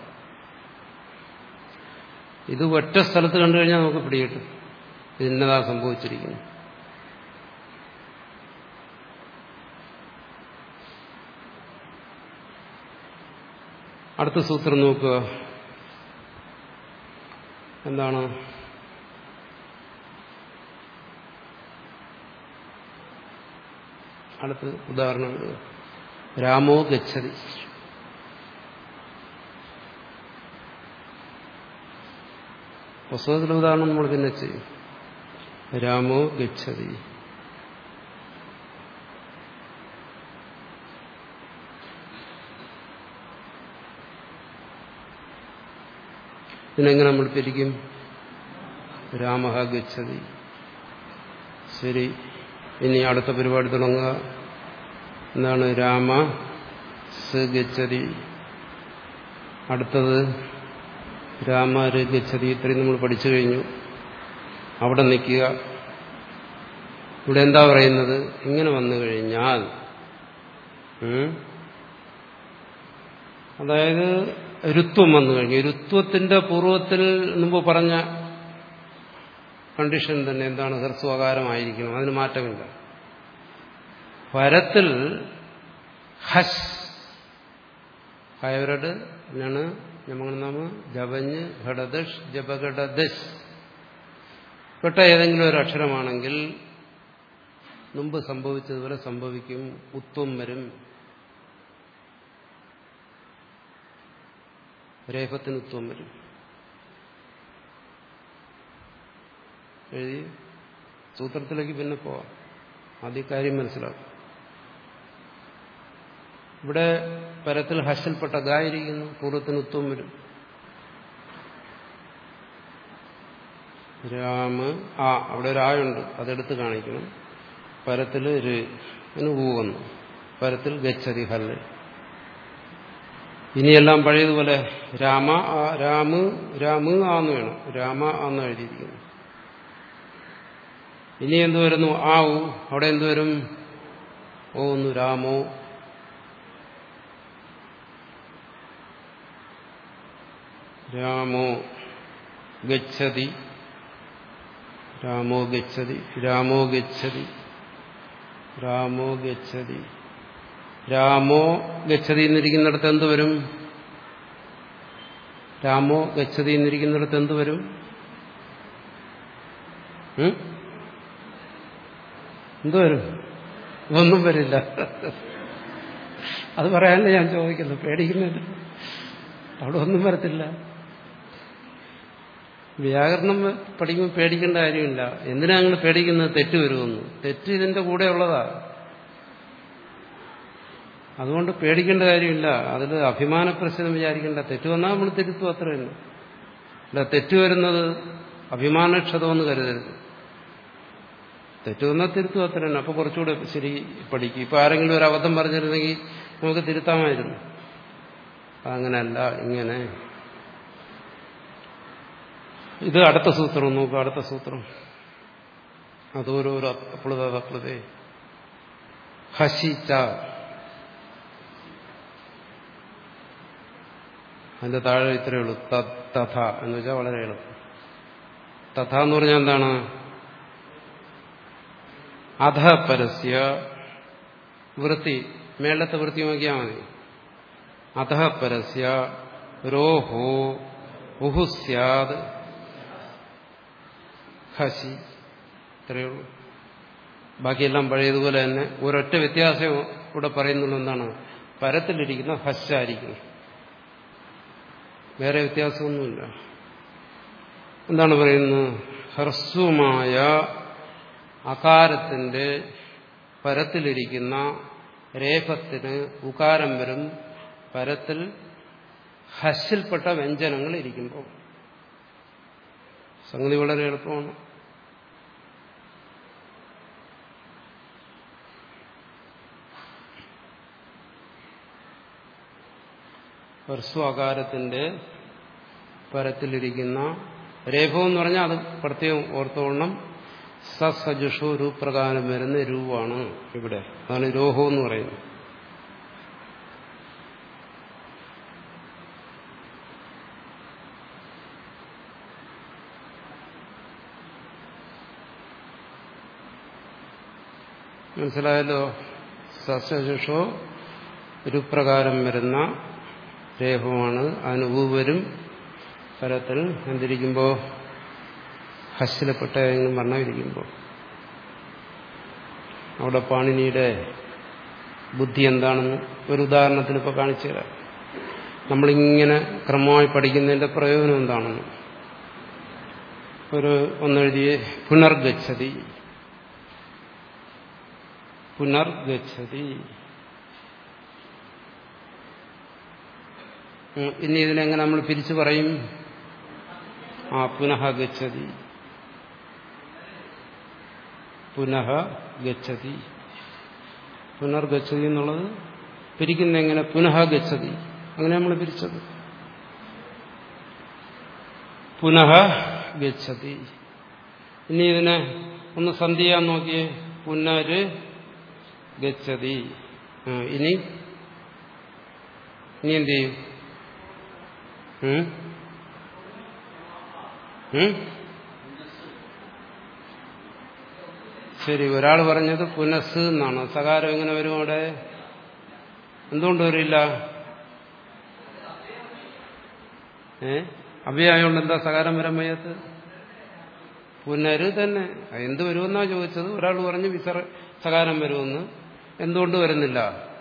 ഇത് ഒറ്റ സ്ഥലത്ത് കണ്ടു കഴിഞ്ഞാൽ നമുക്ക് പിടികിട്ടും ഇതിന്നതാ സംഭവിച്ചിരിക്കുന്നു അടുത്ത സൂത്രം നോക്കുക എന്താണ് അടുത്ത് ഉദാഹരണം രാമോ ഗച്ഛതി പുസ്തകത്തിലെ ഉദാഹരണം നമ്മൾ പിന്നെ ചെയ്യും രാമോ ഗച്ഛതി ഇതിനെങ്ങനെ നമ്മൾ പിരിക്കും രാമ ഗച്ഛതി ശരി ഇനി അടുത്ത പരിപാടി തുടങ്ങുക എന്താണ് രാമ സ് ഗച്ഛതി അടുത്തത് രാമ ര് ഗച്ഛതി ഇത്രയും നമ്മൾ പഠിച്ചു കഴിഞ്ഞു അവിടെ നിൽക്കുക ഇവിടെ എന്താ പറയുന്നത് ഇങ്ങനെ വന്നു കഴിഞ്ഞാൽ അതായത് രുത്വം വന്നു കഴിഞ്ഞു രുത്വത്തിന്റെ പൂർവ്വത്തിൽ മുമ്പ് പറഞ്ഞ കണ്ടീഷൻ തന്നെ എന്താണ് ഹ്രസ്വകാരമായിരിക്കണം അതിന് മാറ്റമില്ല പരത്തിൽ ഹസ് ഹയവരട് എന്നാണ് നമ്മൾ നാമ ജപഞ്ഞ് ഘടദഷ് ജപഘടദശ് പെട്ട ഏതെങ്കിലും ഒരു അക്ഷരമാണെങ്കിൽ മുമ്പ് സംഭവിച്ചതുപോലെ സംഭവിക്കും ഉത്വം വരും രേഫത്തിന് ഉത്വം വരും എഴുതി സൂത്രത്തിലേക്ക് പിന്നെ പോവാം ആദ്യ കാര്യം മനസ്സിലാക്കും ഇവിടെ പരത്തിൽ ഹസിൽപ്പെട്ട ഗായിരിക്കുന്നു പൂർവ്വത്തിന് ഉത്വം വരും രാമ ആ അവിടെ ഒരു ആയുണ്ട് അതെടുത്ത് കാണിക്കണം പരത്തിൽ ര് ഊവന്നു പരത്തിൽ ഗച്ഛതി ഹല്ല് ഇനിയെല്ലാം പഴയതുപോലെ രാമ രാമ രാമ ആന്ന് വേണം രാമ ആന്ന് എഴുതിയിരിക്കുന്നു ഇനി എന്തു വരുന്നു ആ ഉ അവിടെ എന്തു വരും ഓ ഒന്ന് രാമോ രാമോ ഗച്ഛതി രാമോ ഗച്ഛതി രാമോ ഗച്ഛതി രാമോ ഗച്ഛതി രാമോ ഗച്ഛതി എന്നിരിക്കുന്നിടത്ത് എന്ത് വരും രാമോ ഗച്ഛതി എന്നിരിക്കുന്നിടത്ത് എന്ത് വരും എന്ത് വരും ഒന്നും വരില്ല അത് പറയാനല്ലേ ഞാൻ ചോദിക്കുന്നു പേടിക്കുന്നില്ല അവിടെ ഒന്നും വരത്തില്ല വ്യാകരണം പഠിക്കുമ്പോൾ പേടിക്കേണ്ട കാര്യമില്ല എന്തിനാ നിങ്ങൾ പേടിക്കുന്നത് തെറ്റ് വരുമെന്ന് തെറ്റ് ഇതിന്റെ കൂടെ ഉള്ളതാ അതുകൊണ്ട് പേടിക്കേണ്ട കാര്യമില്ല അതിൽ അഭിമാനപ്രശ്നം വിചാരിക്കേണ്ട തെറ്റ് വന്നാൽ നമ്മൾ തിരുത്തും അത്ര തന്നെ അല്ല തെറ്റ് വരുന്നത് അഭിമാനക്ഷതമെന്ന് കരുതരുത് തെറ്റ് വന്നാൽ തിരുത്തും അത്ര തന്നെ അപ്പൊ കുറച്ചുകൂടെ ശരി പഠിക്കും ഇപ്പൊ ആരെങ്കിലും ഒരു അബദ്ധം പറഞ്ഞിരുന്നെങ്കിൽ നമുക്ക് തിരുത്താമായിരുന്നു അങ്ങനെയല്ല ഇങ്ങനെ ഇത് അടുത്ത സൂത്രം നോക്കുക അടുത്ത സൂത്രം അതോരോരോ അപ്ലുത അപ്ലുതേ ഹസിച്ച അതിന്റെ താഴെ ഇത്രയേ ഉള്ളൂ തഥ എന്ന് വെച്ചാൽ വളരെ എളുപ്പം തഥ എന്ന് പറഞ്ഞാൽ എന്താണ് അധ പരസ്യ വൃത്തി മേളത്തെ വൃത്തി നോക്കിയാൽ മതി അധ പരസ്യ രോഹോ ഉഹു സ്യാദ് ഹസി ഇത്രയേ ഉള്ളൂ ബാക്കിയെല്ലാം പഴയതുപോലെ തന്നെ ഒരൊറ്റ വ്യത്യാസം ഇവിടെ പറയുന്നുള്ളൂ എന്താണ് പരത്തിലിരിക്കുന്ന ഹസ്സായിരിക്കും വേറെ വ്യത്യാസമൊന്നുമില്ല എന്താണ് പറയുന്നത് ഹ്രസ്വമായ അകാരത്തിന്റെ പരത്തിലിരിക്കുന്ന രേഫത്തിന് ഉകാരം വരും പരത്തിൽ ഹസ്സിൽപ്പെട്ട വ്യഞ്ജനങ്ങൾ ഇരിക്കുമ്പോൾ സംഗതി വളരെ എളുപ്പമാണ് ഹ്രസ്വകാരത്തിന്റെ പരത്തിലിരിക്കുന്ന രേഖം എന്ന് പറഞ്ഞാൽ അത് പ്രത്യേകം ഓർത്തോളണം സസജുഷോ രൂപ്രകാരം വരുന്ന രൂപാണ് ഇവിടെ അതാണ് രോഹോ എന്ന് പറയുന്നത് മനസ്സിലായല്ലോ സസജുഷോ രൂപ്രകാരം വരുന്ന രേഖമാണ് അതിന് ഊ വരും പരത്തിൽ എന്തിരിക്കുമ്പോൾ ഹസ്സിലപ്പെട്ട ഏതെങ്കിലും വർണ്ണം ഇരിക്കുമ്പോൾ അവിടെ പാണിനിയുടെ ബുദ്ധി എന്താണെന്ന് ഒരു ഉദാഹരണത്തിന് ഇപ്പോൾ കാണിച്ചു തരാം നമ്മളിങ്ങനെ ക്രമമായി പഠിക്കുന്നതിന്റെ പ്രയോജനം എന്താണെന്ന് ഒരു ഒന്നെഴുതിയ പുനർഗച്ഛതി പുനർഗച്ഛതി ഇനി ഇതിനെങ്ങനെ നമ്മൾ പിരിച്ചു പറയും ആ പുനഃ ഗച്ഛതി പുനഃ ഗച്ഛതി പുനർഗച്ഛതി എന്നുള്ളത് പിരിക്കുന്ന എങ്ങനെ പുനഃ ഗച്ഛതി അങ്ങനെ നമ്മൾ പിരിച്ചത് പുനഃ ഗച്ഛതി ഇനി ഇതിനെ ഒന്ന് സന്ധി ചെയ്യാൻ നോക്കിയേ പുനര് ഗച്ഛതി ഇനി ഇനി എന്ത് ചെയ്യും ശരി ഒരാൾ പറഞ്ഞത് പുനസ് എന്നാണ് സകാരം എങ്ങനെ വരും അവിടെ എന്തുകൊണ്ട് വരില്ല ഏ അഭിയായോണ്ട് എന്താ സകാരം വരാൻ വയ്യാത്ത പുനര് തന്നെ എന്ത് വരുമെന്നാ ചോദിച്ചത് ഒരാൾ പറഞ്ഞു വിസർ സകാരം വരുമെന്ന് എന്തുകൊണ്ട് വരുന്നില്ല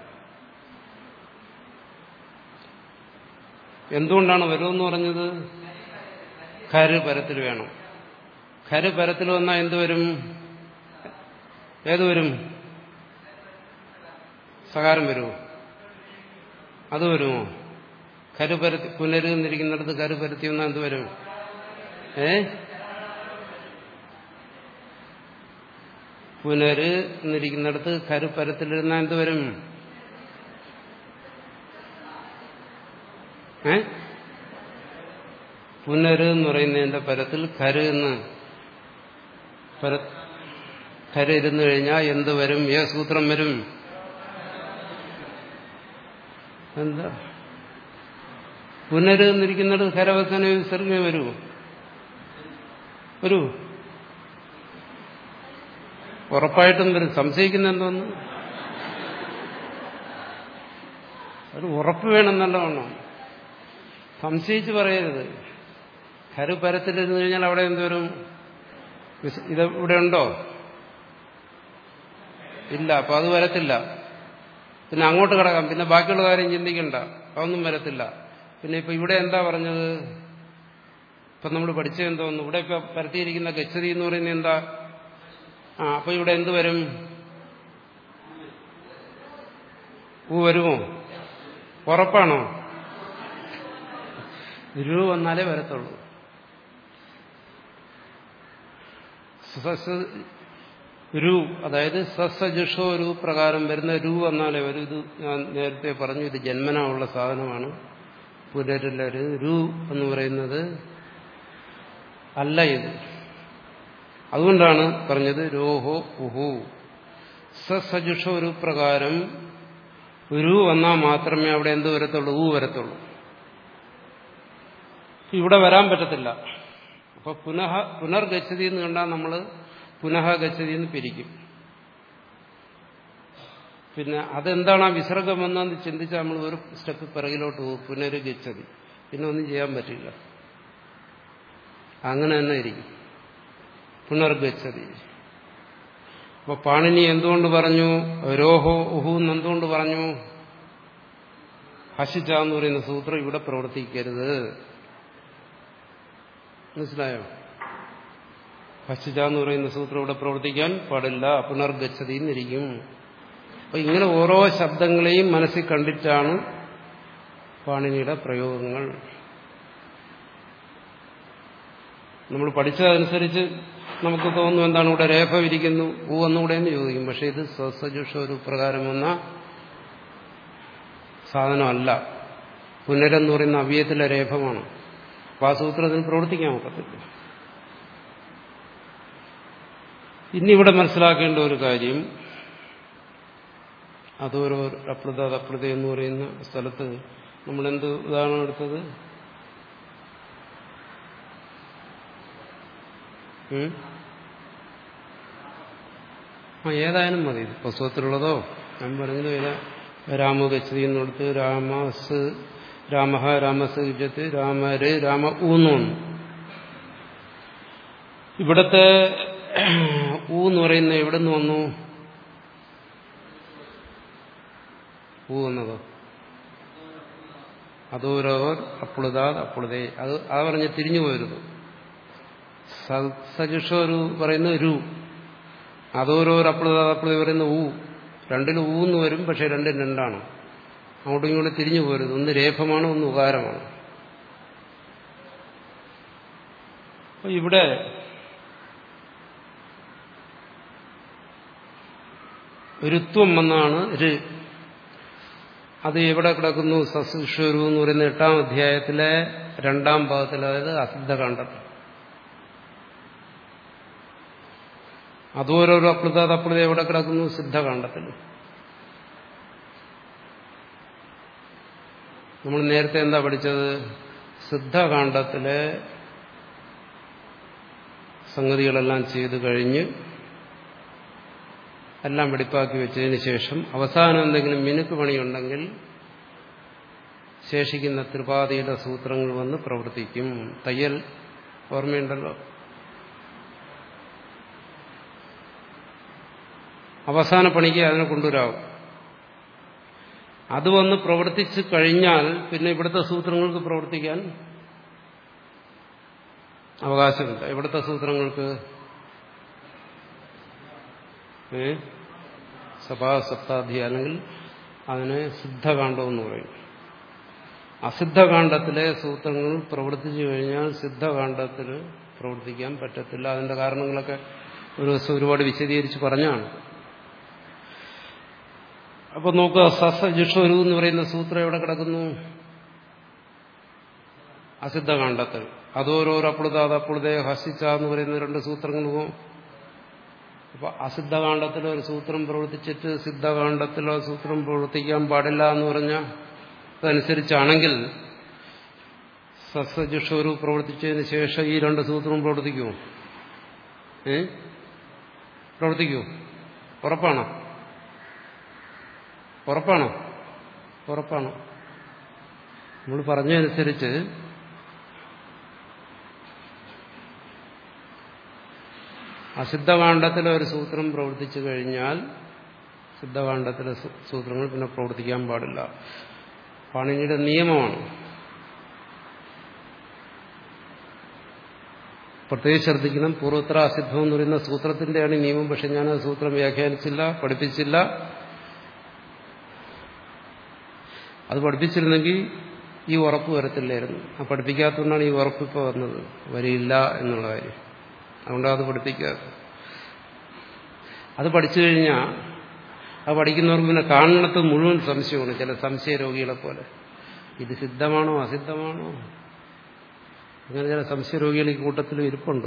എന്തുകൊണ്ടാണ് വരുമെന്ന് പറഞ്ഞത് ഖര് പരത്തിൽ വേണം ഖര് പരത്തിൽ വന്നാൽ എന്ത് വരും ഏത് വരും സകാരം വരുമോ അത് വരുമോ കരുപരത്തി പുനരുന്നിരിക്കുന്നിടത്ത് കരുപരത്തി വന്നാൽ എന്ത് വരും ഏ പുനര് എന്നിരിക്കുന്നിടത്ത് കരുപരത്തിലിരുന്നാൽ എന്ത് വരും ഏ പുനര് എന്ന് പറയുന്നതിന്റെ പരത്തിൽ കര് എന്ന് പര കര ഇരുന്നു കഴിഞ്ഞാൽ എന്ത് വരും ഏ സൂത്രം വരും എന്താ പുനര് എന്നിരിക്കുന്നത് കരവസന വിസർഗ വരൂ വരൂ ഉറപ്പായിട്ടും വരും സംശയിക്കുന്ന എന്തോന്ന് ഒരു ഉറപ്പ് വേണം നല്ലവണ്ണം സംശയിച്ച് പറയരുത് കരു പരത്തിലിരുന്നു കഴിഞ്ഞാൽ അവിടെ എന്തുവരും ഇത് ഇവിടെ ഉണ്ടോ ഇല്ല അപ്പൊ അത് വരത്തില്ല പിന്നെ അങ്ങോട്ട് കിടക്കാം പിന്നെ ബാക്കിയുള്ള കാര്യം ചിന്തിക്കണ്ട അതൊന്നും വരത്തില്ല പിന്നെ ഇപ്പൊ ഇവിടെ എന്താ പറഞ്ഞത് ഇപ്പൊ നമ്മൾ പഠിച്ചത് എന്തോന്നു ഇവിടെ ഇപ്പൊ പരത്തിയിരിക്കുന്ന ഗച്ഛതി എന്ന് പറയുന്നത് എന്താ ആ അപ്പൊ ഇവിടെ എന്ത് വരും ഊ വരുമോ ഉറപ്പാണോ രു വന്നാലേ വരത്തുള്ളൂ രു അതായത് സസജുഷോ രു പ്രകാരം വരുന്ന രു എന്നാലേ വരും ഇത് ഞാൻ നേരത്തെ പറഞ്ഞു ഇത് ജന്മനാ ഉള്ള സാധനമാണ് പുനരിലൊരു രു എന്ന് പറയുന്നത് അല്ല ഇത് അതുകൊണ്ടാണ് പറഞ്ഞത് രോഹോ ഉഹു സസജുഷോ ഒരു പ്രകാരം രു വന്നാൽ മാത്രമേ അവിടെ എന്ത് വരത്തുള്ളൂ ഊ വരത്തുള്ളൂ ഇവിടെ വരാൻ പറ്റത്തില്ല അപ്പൊ പുനഃ പുനർഗച്ഛതി എന്ന് കണ്ടാൽ നമ്മൾ പുനഃ ഗച്ഛതി എന്ന് പിരിക്കും പിന്നെ അതെന്താണ് ആ വിസർഗമെന്നു ചിന്തിച്ചാൽ നമ്മൾ ഒരു സ്റ്റെപ്പ് പിറകിലോട്ട് പോകും പുനരുഗച്ഛതി പിന്നെ ഒന്നും ചെയ്യാൻ പറ്റില്ല അങ്ങനെ തന്നെ ഇരിക്കും പുനർഗച്ഛതി അപ്പൊ പാണിനി എന്തുകൊണ്ട് പറഞ്ഞു രോഹോ ഉഹു എന്ന് എന്തുകൊണ്ട് പറഞ്ഞു ഹസിച്ച എന്ന് പറയുന്ന സൂത്രം ഇവിടെ പ്രവർത്തിക്കരുത് മനസ്സിലായോ ഹസിച്ച എന്ന് പറയുന്ന സൂത്രം ഇവിടെ പ്രവർത്തിക്കാൻ പാടില്ല പുനർഗച്ഛതി എന്നിരിക്കും അപ്പൊ ഇങ്ങനെ ഓരോ ശബ്ദങ്ങളെയും മനസ്സിൽ കണ്ടിട്ടാണ് പാണിനിയുടെ പ്രയോഗങ്ങൾ നമ്മൾ പഠിച്ചതനുസരിച്ച് നമുക്ക് തോന്നുന്നു എന്താണ് ഇവിടെ രേഖ വിരിക്കുന്നു ഊ എന്നുകൂടെ എന്ന് ചോദിക്കും പക്ഷെ ഇത് സ്വസജുഷ ഒരു പ്രകാരം വന്ന സാധനമല്ല പുനരെന്ന് പറയുന്ന അവ്യയത്തിലെ രേഖമാണ് അപ്പൊ ആ സൂത്രത്തിന് പ്രവർത്തിക്കാൻ ഒക്കത്തില്ല ഇനി ഇവിടെ മനസ്സിലാക്കേണ്ട ഒരു കാര്യം അതോരോ അപ്രത അപ്രത എന്ന് പറയുന്ന സ്ഥലത്ത് നമ്മളെന്ത് ഉദാഹരണം എടുത്തത് ആ ഏതായാലും മതി പുസ്തകത്തിലുള്ളതോ ഞാൻ പറഞ്ഞത് ഏതാ രാമഗച്ഛതി എന്നെടുത്ത് രാമസ് രാമഹ രാമസ് ഗജത്ത് രാമര് രാമ ഊന്നോന്നു ഇവിടത്തെ ഊ എന്ന് പറയുന്ന എവിടെ നിന്ന് വന്നു ഊ എന്നതോ അതോരവർ അപ്പുളുതാ അപ്പുളുതേ അത് അത് പറഞ്ഞ് തിരിഞ്ഞു പോയിരുന്നു സജുഷോരു പറയുന്ന രു അതോരോർ അപ്പുളുതാ അപ്പുളുത പറയുന്ന ഊ രണ്ടിലും ഊന്ന് വരും പക്ഷെ രണ്ടും രണ്ടാണ് അങ്ങോട്ടും ഇങ്ങോട്ടും തിരിഞ്ഞു പോരുത് ഒന്ന് രേഖമാണ് ഒന്ന് ഉകാരമാണ് അപ്പൊ ഇവിടെ ഋത്വം എന്നാണ് ര് അത് എവിടെ കിടക്കുന്നു സസുഷരു എന്ന് പറയുന്ന എട്ടാം അധ്യായത്തിലെ രണ്ടാം ഭാഗത്തിൽ അതായത് അസിദ്ധകാണ്ഡത്തിൽ അതോരോരോ അപ്ലുത അപ്ലുത എവിടെ കിടക്കുന്നു സിദ്ധകാണ്ഡത്തിൽ നമ്മൾ നേരത്തെ എന്താ പഠിച്ചത് സിദ്ധകാണ്ഡത്തിലെ സംഗതികളെല്ലാം ചെയ്തു കഴിഞ്ഞ് എല്ലാം വെടിപ്പാക്കി വെച്ചതിന് ശേഷം അവസാനം എന്തെങ്കിലും മിനുക്ക് പണിയുണ്ടെങ്കിൽ ശേഷിക്കുന്ന ത്രിപാതിയുടെ സൂത്രങ്ങൾ വന്ന് പ്രവർത്തിക്കും തയ്യൽ ഓർമ്മയുണ്ടല്ലോ അവസാന പണിക്ക് അതിനെ കൊണ്ടുവരാവും അത് വന്ന് പ്രവർത്തിച്ചു കഴിഞ്ഞാൽ പിന്നെ ഇവിടുത്തെ സൂത്രങ്ങൾക്ക് പ്രവർത്തിക്കാൻ അവകാശമില്ല ഇവിടുത്തെ സൂത്രങ്ങൾക്ക് ഏ സഭാസപ്താധി അല്ലെങ്കിൽ അതിനെ സിദ്ധകാണ്ഡം എന്ന് പറയും അസിദ്ധകാണ്ഡത്തിലെ സൂത്രങ്ങൾ പ്രവർത്തിച്ചു കഴിഞ്ഞാൽ സിദ്ധകാണ്ഡത്തിൽ പ്രവർത്തിക്കാൻ പറ്റത്തില്ല അതിന്റെ കാരണങ്ങളൊക്കെ ഒരു ദിവസം ഒരുപാട് വിശദീകരിച്ച് പറഞ്ഞാണ് അപ്പൊ നോക്കുക സസജുഷോരു എന്ന് പറയുന്ന സൂത്രം എവിടെ കിടക്കുന്നു അസിദ്ധകാണ്ഡത്തിൽ അതോരോരോ അപ്പുളുത അതപ്പുളുതേ ഹസിച്ച എന്ന് പറയുന്ന രണ്ട് സൂത്രങ്ങൾ പോകും അപ്പൊ അസിദ്ധകാണ്ഡത്തിലെ ഒരു സൂത്രം പ്രവർത്തിച്ചിട്ട് സിദ്ധകാണ്ഡത്തിലെ സൂത്രം പ്രവർത്തിക്കാൻ പാടില്ല എന്ന് പറഞ്ഞാൽ അതനുസരിച്ചാണെങ്കിൽ സസജുഷോരു പ്രവർത്തിച്ചതിന് ശേഷം ഈ രണ്ട് സൂത്രവും പ്രവർത്തിക്കുമോ ഏ പ്രവർത്തിക്കുമോ ഉറപ്പാണോ ഉറപ്പാണോ ഉറപ്പാണോ നമ്മൾ പറഞ്ഞതനുസരിച്ച് അസിദ്ധകാണ്ഡത്തിലെ ഒരു സൂത്രം പ്രവർത്തിച്ചു കഴിഞ്ഞാൽ സിദ്ധകാണ്ഡത്തിലെ സൂത്രങ്ങൾ പിന്നെ പ്രവർത്തിക്കാൻ പാടില്ല പാണിനിയുടെ നിയമമാണ് പ്രത്യേകിച്ച് ശ്രദ്ധിക്കണം പൂർവോത്തര അസിദ്ധം എന്ന് പറയുന്ന സൂത്രത്തിന്റെയാണ് ഈ നിയമം പക്ഷെ ഞാൻ ആ സൂത്രം വ്യാഖ്യാനിച്ചില്ല പഠിപ്പിച്ചില്ല അത് പഠിപ്പിച്ചിരുന്നെങ്കിൽ ഈ ഉറപ്പ് വരത്തില്ലായിരുന്നു ആ പഠിപ്പിക്കാത്തതുകൊണ്ടാണ് ഈ ഉറപ്പ് ഇപ്പോൾ വന്നത് വരിയില്ല എന്നുള്ള കാര്യം അതുകൊണ്ടാണ് അത് പഠിപ്പിക്കാത്തത് അത് പഠിച്ചു കഴിഞ്ഞാൽ അത് പഠിക്കുന്നവർക്ക് പിന്നെ കാണുന്നിടത്ത് മുഴുവൻ സംശയമാണ് ചില സംശയ രോഗികളെ പോലെ ഇത് സിദ്ധമാണോ അസിദ്ധമാണോ അങ്ങനെ ചില സംശയരോഗികൾ ഈ കൂട്ടത്തിലും ഇരിപ്പുണ്ട്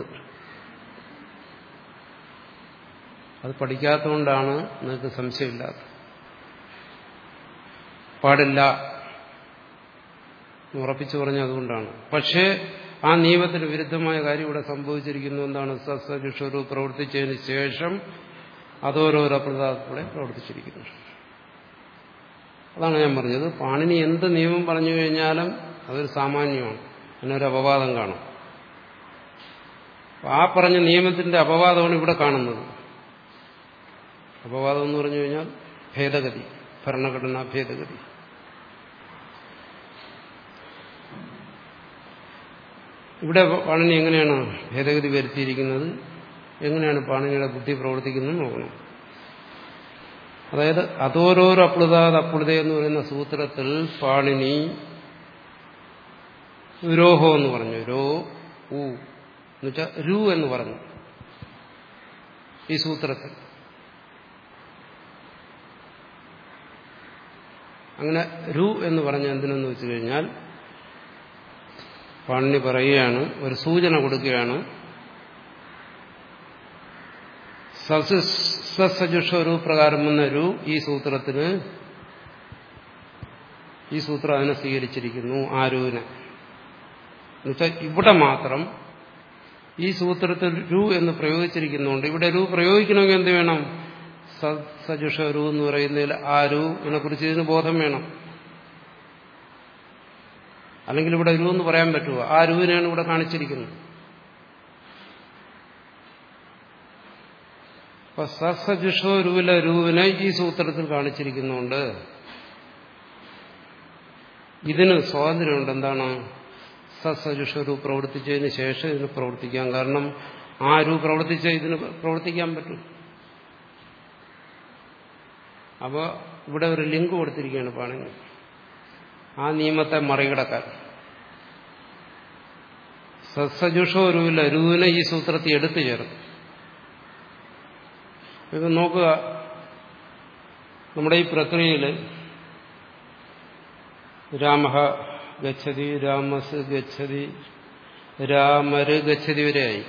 അത് പഠിക്കാത്തതുകൊണ്ടാണ് നിങ്ങൾക്ക് സംശയമില്ലാത്തത് പാടില്ല ഉറപ്പിച്ചു പറഞ്ഞ അതുകൊണ്ടാണ് പക്ഷേ ആ നിയമത്തിന് വിരുദ്ധമായ കാര്യം ഇവിടെ സംഭവിച്ചിരിക്കുന്നു എന്താണ് സസ്വജുഷരു പ്രവർത്തിച്ചതിന് ശേഷം അതോരോരോ പ്രതാപത്തോടെ പ്രവർത്തിച്ചിരിക്കുന്നു അതാണ് ഞാൻ പറഞ്ഞത് പാണിനി എന്ത് നിയമം പറഞ്ഞു കഴിഞ്ഞാലും അതൊരു സാമാന്യമാണ് അതിനൊരു അപവാദം കാണും ആ പറഞ്ഞ നിയമത്തിന്റെ അപവാദമാണ് ഇവിടെ കാണുന്നത് അപവാദം എന്ന് പറഞ്ഞു കഴിഞ്ഞാൽ ഭേദഗതി ഭരണഘടനാ ഭേദഗതി ഇവിടെ പാണിനി എങ്ങനെയാണ് ഭേദഗതി വരുത്തിയിരിക്കുന്നത് എങ്ങനെയാണ് പാണിനിയുടെ ബുദ്ധി പ്രവർത്തിക്കുന്നത് നോക്കണം അതായത് അതോരോരോ അപ്ലുതാത് അപ്ലുത എന്ന് പറയുന്ന സൂത്രത്തിൽ പാണിനി രോഹോ എന്ന് പറഞ്ഞു രോ ഉ എന്നുവെച്ചാൽ രു എന്ന് പറഞ്ഞു ഈ സൂത്രത്തിൽ അങ്ങനെ രു എന്ന് പറഞ്ഞ എന്തിനെന്ന് വെച്ചു കഴിഞ്ഞാൽ പാണിനി പറയുകയാണ് ഒരു സൂചന കൊടുക്കുകയാണ് സസജുഷരു പ്രകാരം വന്ന രു ഈ സൂത്രത്തിന് ഈ സൂത്രം അതിനെ സ്വീകരിച്ചിരിക്കുന്നു ആ രുവിനെ എന്നുവെച്ചാൽ ഇവിടെ മാത്രം ഈ സൂത്രത്തിൽ രു എന്ന് പ്രയോഗിച്ചിരിക്കുന്നുണ്ട് ഇവിടെ രു പ്രയോഗിക്കണമെങ്കിൽ എന്ത് വേണം സജുഷ രു എന്ന് പറയുന്നതിൽ ആ രുവിനെ കുറിച്ച് ഇതിന് ബോധം വേണം അല്ലെങ്കിൽ ഇവിടെ രു എന്ന് പറയാൻ പറ്റുമോ ആ രുവിനെയാണ് ഇവിടെ കാണിച്ചിരിക്കുന്നത് അപ്പൊ സസജുഷോ രുവിലെ രുവിനെ ഈ സൂത്രത്തിൽ കാണിച്ചിരിക്കുന്നുണ്ട് ഇതിന് സ്വാതന്ത്ര്യമുണ്ട് എന്താണ് സസജുഷരു പ്രവർത്തിച്ചതിന് ശേഷം ഇതിന് പ്രവർത്തിക്കാം കാരണം ആ രു പ്രവർത്തിച്ച ഇതിന് പ്രവർത്തിക്കാൻ പറ്റും അപ്പോൾ ഇവിടെ ഒരു ലിങ്ക് കൊടുത്തിരിക്കുകയാണ് പാണിനി ആ നിയമത്തെ മറികടക്കാൻ സസജുഷോ രുവില്ല രുവിനെ ഈ സൂത്രത്തിൽ എടുത്തു ചേർക്കും ഇത് നോക്കുക നമ്മുടെ ഈ പ്രക്രിയയിൽ രാമ ഗച്ഛതി രാമസ് ഗച്ഛതി രാമര് ഗച്ഛതി വരെയായി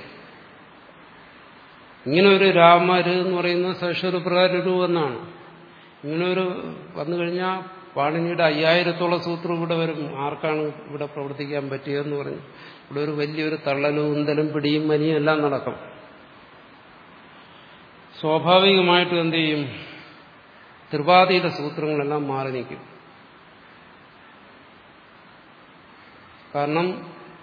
ഇങ്ങനെ ഒരു രാമര് എന്ന് പറയുന്നത് സവിഷര പ്രകാരം ഒരു എന്നാണ് ഇങ്ങനെ ഒരു വന്നു കഴിഞ്ഞാൽ പാണിനിയുടെ അയ്യായിരത്തോളം സൂത്രം ഇവിടെ വരും ആർക്കാണ് ഇവിടെ പ്രവർത്തിക്കാൻ പറ്റിയതെന്ന് പറഞ്ഞു ഇവിടെ ഒരു വലിയൊരു തള്ളലും ഉന്തലും പിടിയും മനിയും എല്ലാം നടക്കും സ്വാഭാവികമായിട്ടും എന്ത് ചെയ്യും ത്രിപാതിയുടെ സൂത്രങ്ങളെല്ലാം മാറി നിൽക്കും കാരണം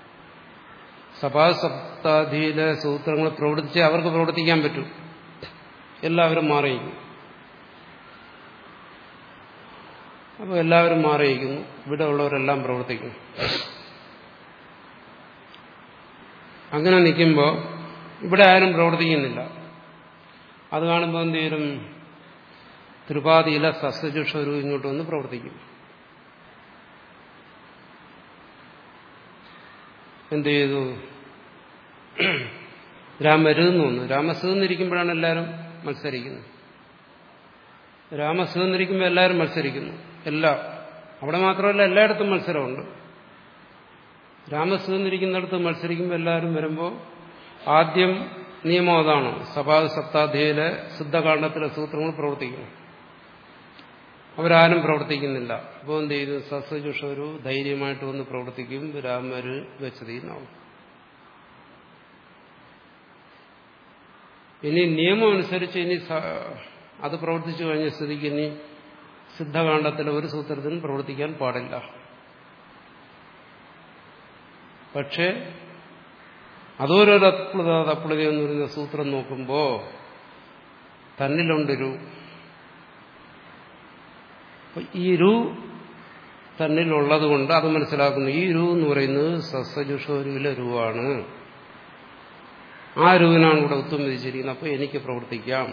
സഭാസപ്താധിയിലെ സൂത്രങ്ങൾ പ്രവർത്തിച്ച് അവർക്ക് പ്രവർത്തിക്കാൻ പറ്റും എല്ലാവരും മാറിയിരിക്കും അപ്പോൾ എല്ലാവരും മാറിയിരിക്കുന്നു ഇവിടെ ഉള്ളവരെല്ലാം പ്രവർത്തിക്കുന്നു അങ്ങനെ നിൽക്കുമ്പോൾ ഇവിടെ ആരും പ്രവർത്തിക്കുന്നില്ല അത് കാണുമ്പോൾ എന്ത് ചെയ്യും ത്രിപാതിയിലെ സസ്യജുഷരു ഇങ്ങോട്ട് വന്ന് പ്രവർത്തിക്കും എന്ത് ചെയ്തു രാമരുന്ന് വന്നു രാമസുന്നിരിക്കുമ്പോഴാണ് എല്ലാവരും മത്സരിക്കുന്നത് രാമസുന്നിരിക്കുമ്പോൾ എല്ലാവരും മത്സരിക്കുന്നു എല്ലാം അവിടെ മാത്രമല്ല എല്ലായിടത്തും മത്സരമുണ്ട് രാമസുന്നിരിക്കുന്നിടത്ത് മത്സരിക്കുമ്പോൾ എല്ലാവരും വരുമ്പോൾ ആദ്യം നിയമം അതാണ് സഭാ സപ്താധ്യയിലെ സിദ്ധകാണ്ഡത്തിലെ സൂത്രങ്ങൾ പ്രവർത്തിക്കുന്നു അവരാരും പ്രവർത്തിക്കുന്നില്ല അപ്പോൾ എന്ത് ചെയ്തു സസ്യജുഷരു ധൈര്യമായിട്ട് വന്ന് പ്രവർത്തിക്കും രാമര് ഗച്ഛതീന്നാവും ഇനി നിയമം അനുസരിച്ച് ഇനി അത് പ്രവർത്തിച്ചു കഴിഞ്ഞ സ്ഥിതിക്ക് ഇനി സിദ്ധകാണ്ഡത്തിലെ ഒരു സൂത്രത്തിനും പ്രവർത്തിക്കാൻ പാടില്ല പക്ഷേ അതൊരു അപ്ലുത തപ്ലുത എന്ന് പറയുന്ന സൂത്രം നോക്കുമ്പോൾ തന്നിലുണ്ടൊരു ഈ രു തന്നിലുള്ളത് കൊണ്ട് അത് മനസ്സിലാക്കുന്നു ഈ രു എന്ന് പറയുന്നത് സസ്സജുഷോരുവിലെ രുവാണ് ആ രുവിനാണ് ഇവിടെ ഉത്തം വിധിച്ചിരിക്കുന്നത് അപ്പോൾ എനിക്ക് പ്രവർത്തിക്കാം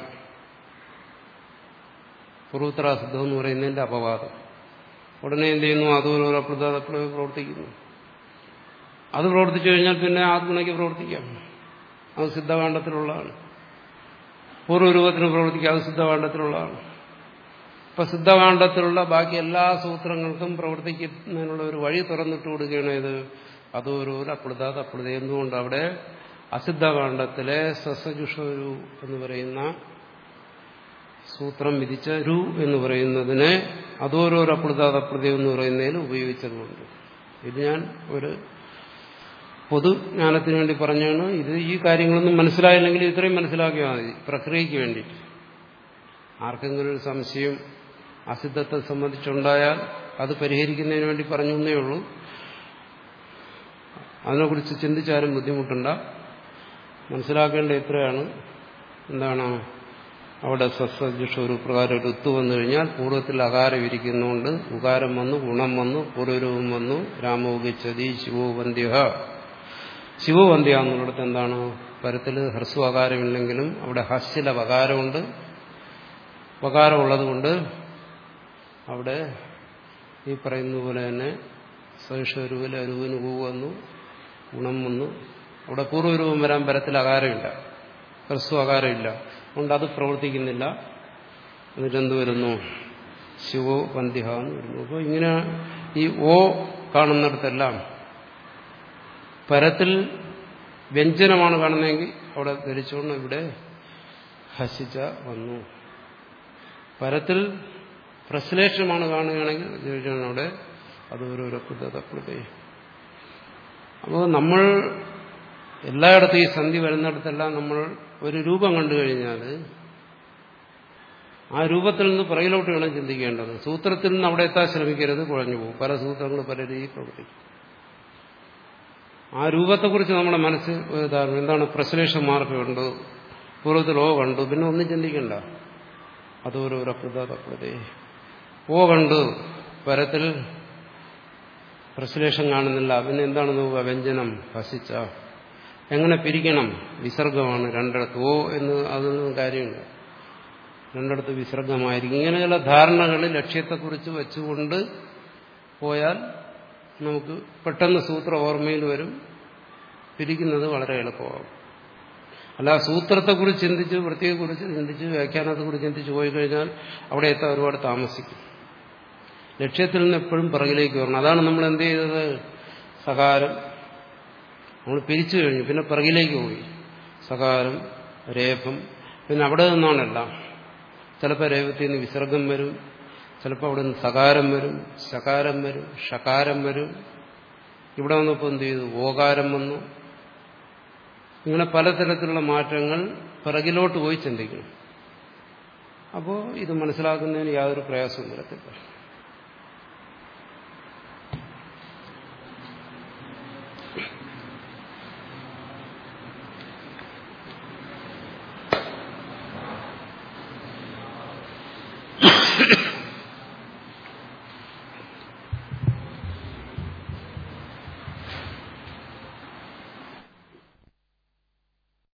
പൂർവത്രാസിദ്ധം എന്ന് പറയുന്നതിന്റെ അപവാദം ഉടനെ എന്ത് ചെയ്യുന്നു അതുപോലെ അപ്ലുതാതപ്ലവ പ്രവർത്തിക്കുന്നു അത് പ്രവർത്തിച്ചു കഴിഞ്ഞാൽ പിന്നെ ആത്മണയ്ക്ക് പ്രവർത്തിക്കാം അത് സിദ്ധകാണ്ഡത്തിലുള്ളതാണ് പൂർവ്വരൂപത്തിന് പ്രവർത്തിക്കാം അത് സിദ്ധകാണ്ഡത്തിലുള്ളതാണ് ഇപ്പൊ സിദ്ധകാണ്ഡത്തിലുള്ള ബാക്കി എല്ലാ സൂത്രങ്ങൾക്കും പ്രവർത്തിക്കുന്നതിനുള്ള ഒരു വഴി തുറന്നിട്ട് കൊടുക്കുകയാണ് ഇത് അതോരോ അപ്ലുതാത് അപ്ലുത എന്തുകൊണ്ട് അവിടെ അസിദ്ധകാണ്ഡത്തിലെ സസജുഷരു എന്ന് പറയുന്ന സൂത്രം വിധിച്ച രു എന്ന് പറയുന്നതിനെ അതോരോ അപ്ലുതാത് അപ്ലുത എന്ന് പറയുന്നതിൽ ഉപയോഗിച്ചതുകൊണ്ട് ഇത് ഞാൻ ഒരു പൊതുജ്ഞാനത്തിന് വേണ്ടി പറഞ്ഞാണ് ഇത് ഈ കാര്യങ്ങളൊന്നും മനസ്സിലായില്ലെങ്കിൽ ഇത്രയും മനസ്സിലാക്കിയാൽ മതി പ്രക്രിയയ്ക്ക് വേണ്ടി ആർക്കെങ്കിലും ഒരു സംശയം അസിദ്ധത്തെ സംബന്ധിച്ചുണ്ടായാൽ അത് പരിഹരിക്കുന്നതിന് വേണ്ടി പറഞ്ഞു എന്നേ ഉള്ളൂ അതിനെക്കുറിച്ച് ചിന്തിച്ചാലും ബുദ്ധിമുട്ടുണ്ട മനസ്സിലാക്കേണ്ട ഇത്രയാണ് എന്താണ് അവിടെ സസ്സജുഷ ഒരു പ്രകാരം ഒരു ഒത്തു വന്നു കഴിഞ്ഞാൽ പൂർവ്വത്തിൽ അകാരം ഇരിക്കുന്നതുകൊണ്ട് ഉകാരം വന്നു ഗുണം വന്നു പൂർവ്വരൂപം വന്നു രാമോഗിച്ചതി ശിവോ വന്ധ്യ ശിവോ വന്ധ്യ എന്നുള്ളിടത്ത് എന്താണ് പരത്തിൽ ഹ്രസ്വ അകാരമില്ലെങ്കിലും അവിടെ ഹസ്സില വകാരമുണ്ട് വകാരമുള്ളത് അവിടെ ഈ പറയുന്ന പോലെ തന്നെ സഹിഷരൂപിൽ അരുവിന് പൂ വന്നു ഗുണം വന്നു അവിടെ പൂർവ്വരൂപം വരാൻ പരത്തിൽ അകാരമില്ല ഹ്രസ്വ അകാരമില്ല അതുകൊണ്ട് അത് പ്രവർത്തിക്കുന്നില്ല എന്നിട്ട് എന്ത് വരുന്നു ശിവോ വന്ധ്യ എന്ന് വരുന്നു അപ്പോൾ ഇങ്ങനെ ഈ ഓ കാണുന്നിടത്തെല്ലാം പരത്തിൽ വ്യഞ്ജനമാണ് കാണുന്നതെങ്കിൽ അവിടെ ധരിച്ചുകൊണ്ട് ഇവിടെ ഹസിച്ച വന്നു പരത്തിൽ പ്രശ്ലേഷമാണ് കാണുകയാണെങ്കിൽ ചോദിച്ചാണ് അവിടെ അത് ഓരോരോ കൃതപ്രതേ അപ്പോൾ നമ്മൾ എല്ലായിടത്തും ഈ സന്ധി വരുന്നിടത്തെല്ലാം നമ്മൾ ഒരു രൂപം കണ്ടു കഴിഞ്ഞാൽ ആ രൂപത്തിൽ നിന്ന് പുറകിലോട്ട് വേണം ചിന്തിക്കേണ്ടത് സൂത്രത്തിൽ നിന്ന് അവിടെ എത്താൻ ശ്രമിക്കരുത് കുഴഞ്ഞു പോകും പല സൂത്രങ്ങൾ പല രീതിയിൽ പ്രവർത്തിക്കും ആ രൂപത്തെക്കുറിച്ച് നമ്മുടെ മനസ്സ് ഇതാണ് എന്താണ് പ്രശ്ലേഷ മാർഗമുണ്ട് പൂർവ്വത്തിൽ ഓ കണ്ടു പിന്നെ ഒന്നും ചിന്തിക്കണ്ട അതോരോരോ കൃതപ്രതേ ഓ കണ്ടു പരത്തിൽ പ്രശ്ലേഷം കാണുന്നില്ല പിന്നെ എന്താണ് നോക്കുക വ്യഞ്ജനം ഹസിച്ച എങ്ങനെ പിരിക്കണം വിസർഗമാണ് രണ്ടിടത്ത് ഓ എന്ന് അതൊന്നും കാര്യമില്ല രണ്ടിടത്ത് വിസർഗമായിരിക്കും ഇങ്ങനെ ചില ധാരണകൾ ലക്ഷ്യത്തെക്കുറിച്ച് വെച്ചുകൊണ്ട് പോയാൽ നമുക്ക് പെട്ടെന്ന് സൂത്ര ഓർമ്മയിൽ വരും പിരിക്കുന്നത് വളരെ എളുപ്പമാകും അല്ല സൂത്രത്തെക്കുറിച്ച് ചിന്തിച്ച് വൃത്തിയെക്കുറിച്ച് ചിന്തിച്ച് വ്യാഖ്യാനത്തെക്കുറിച്ച് ചിന്തിച്ച് പോയി കഴിഞ്ഞാൽ അവിടെ എത്താൻ ഒരുപാട് താമസിക്കും ലക്ഷ്യത്തിൽ നിന്ന് എപ്പോഴും പിറകിലേക്ക് വരണം അതാണ് നമ്മൾ എന്ത് ചെയ്തത് സകാരം നമ്മൾ പിരിച്ചു കഴിഞ്ഞു പിന്നെ പിറകിലേക്ക് പോയി സകാരം രേഖം പിന്നെ അവിടെ നിന്നാണെല്ലാം ചിലപ്പോൾ രേഖത്തിൽ നിന്ന് വിസർഗം വരും ചിലപ്പോൾ അവിടെ നിന്ന് സകാരം വരും ശകാരം വരും ഷകാരം വരും ഇവിടെ വന്നപ്പോൾ എന്ത് ചെയ്തു ഓകാരം വന്നു ഇങ്ങനെ പലതരത്തിലുള്ള മാറ്റങ്ങൾ പിറകിലോട്ട് പോയി ചിന്തിക്കണം അപ്പോൾ ഇത് മനസ്സിലാക്കുന്നതിന് യാതൊരു പ്രയാസവും വരത്തില്ല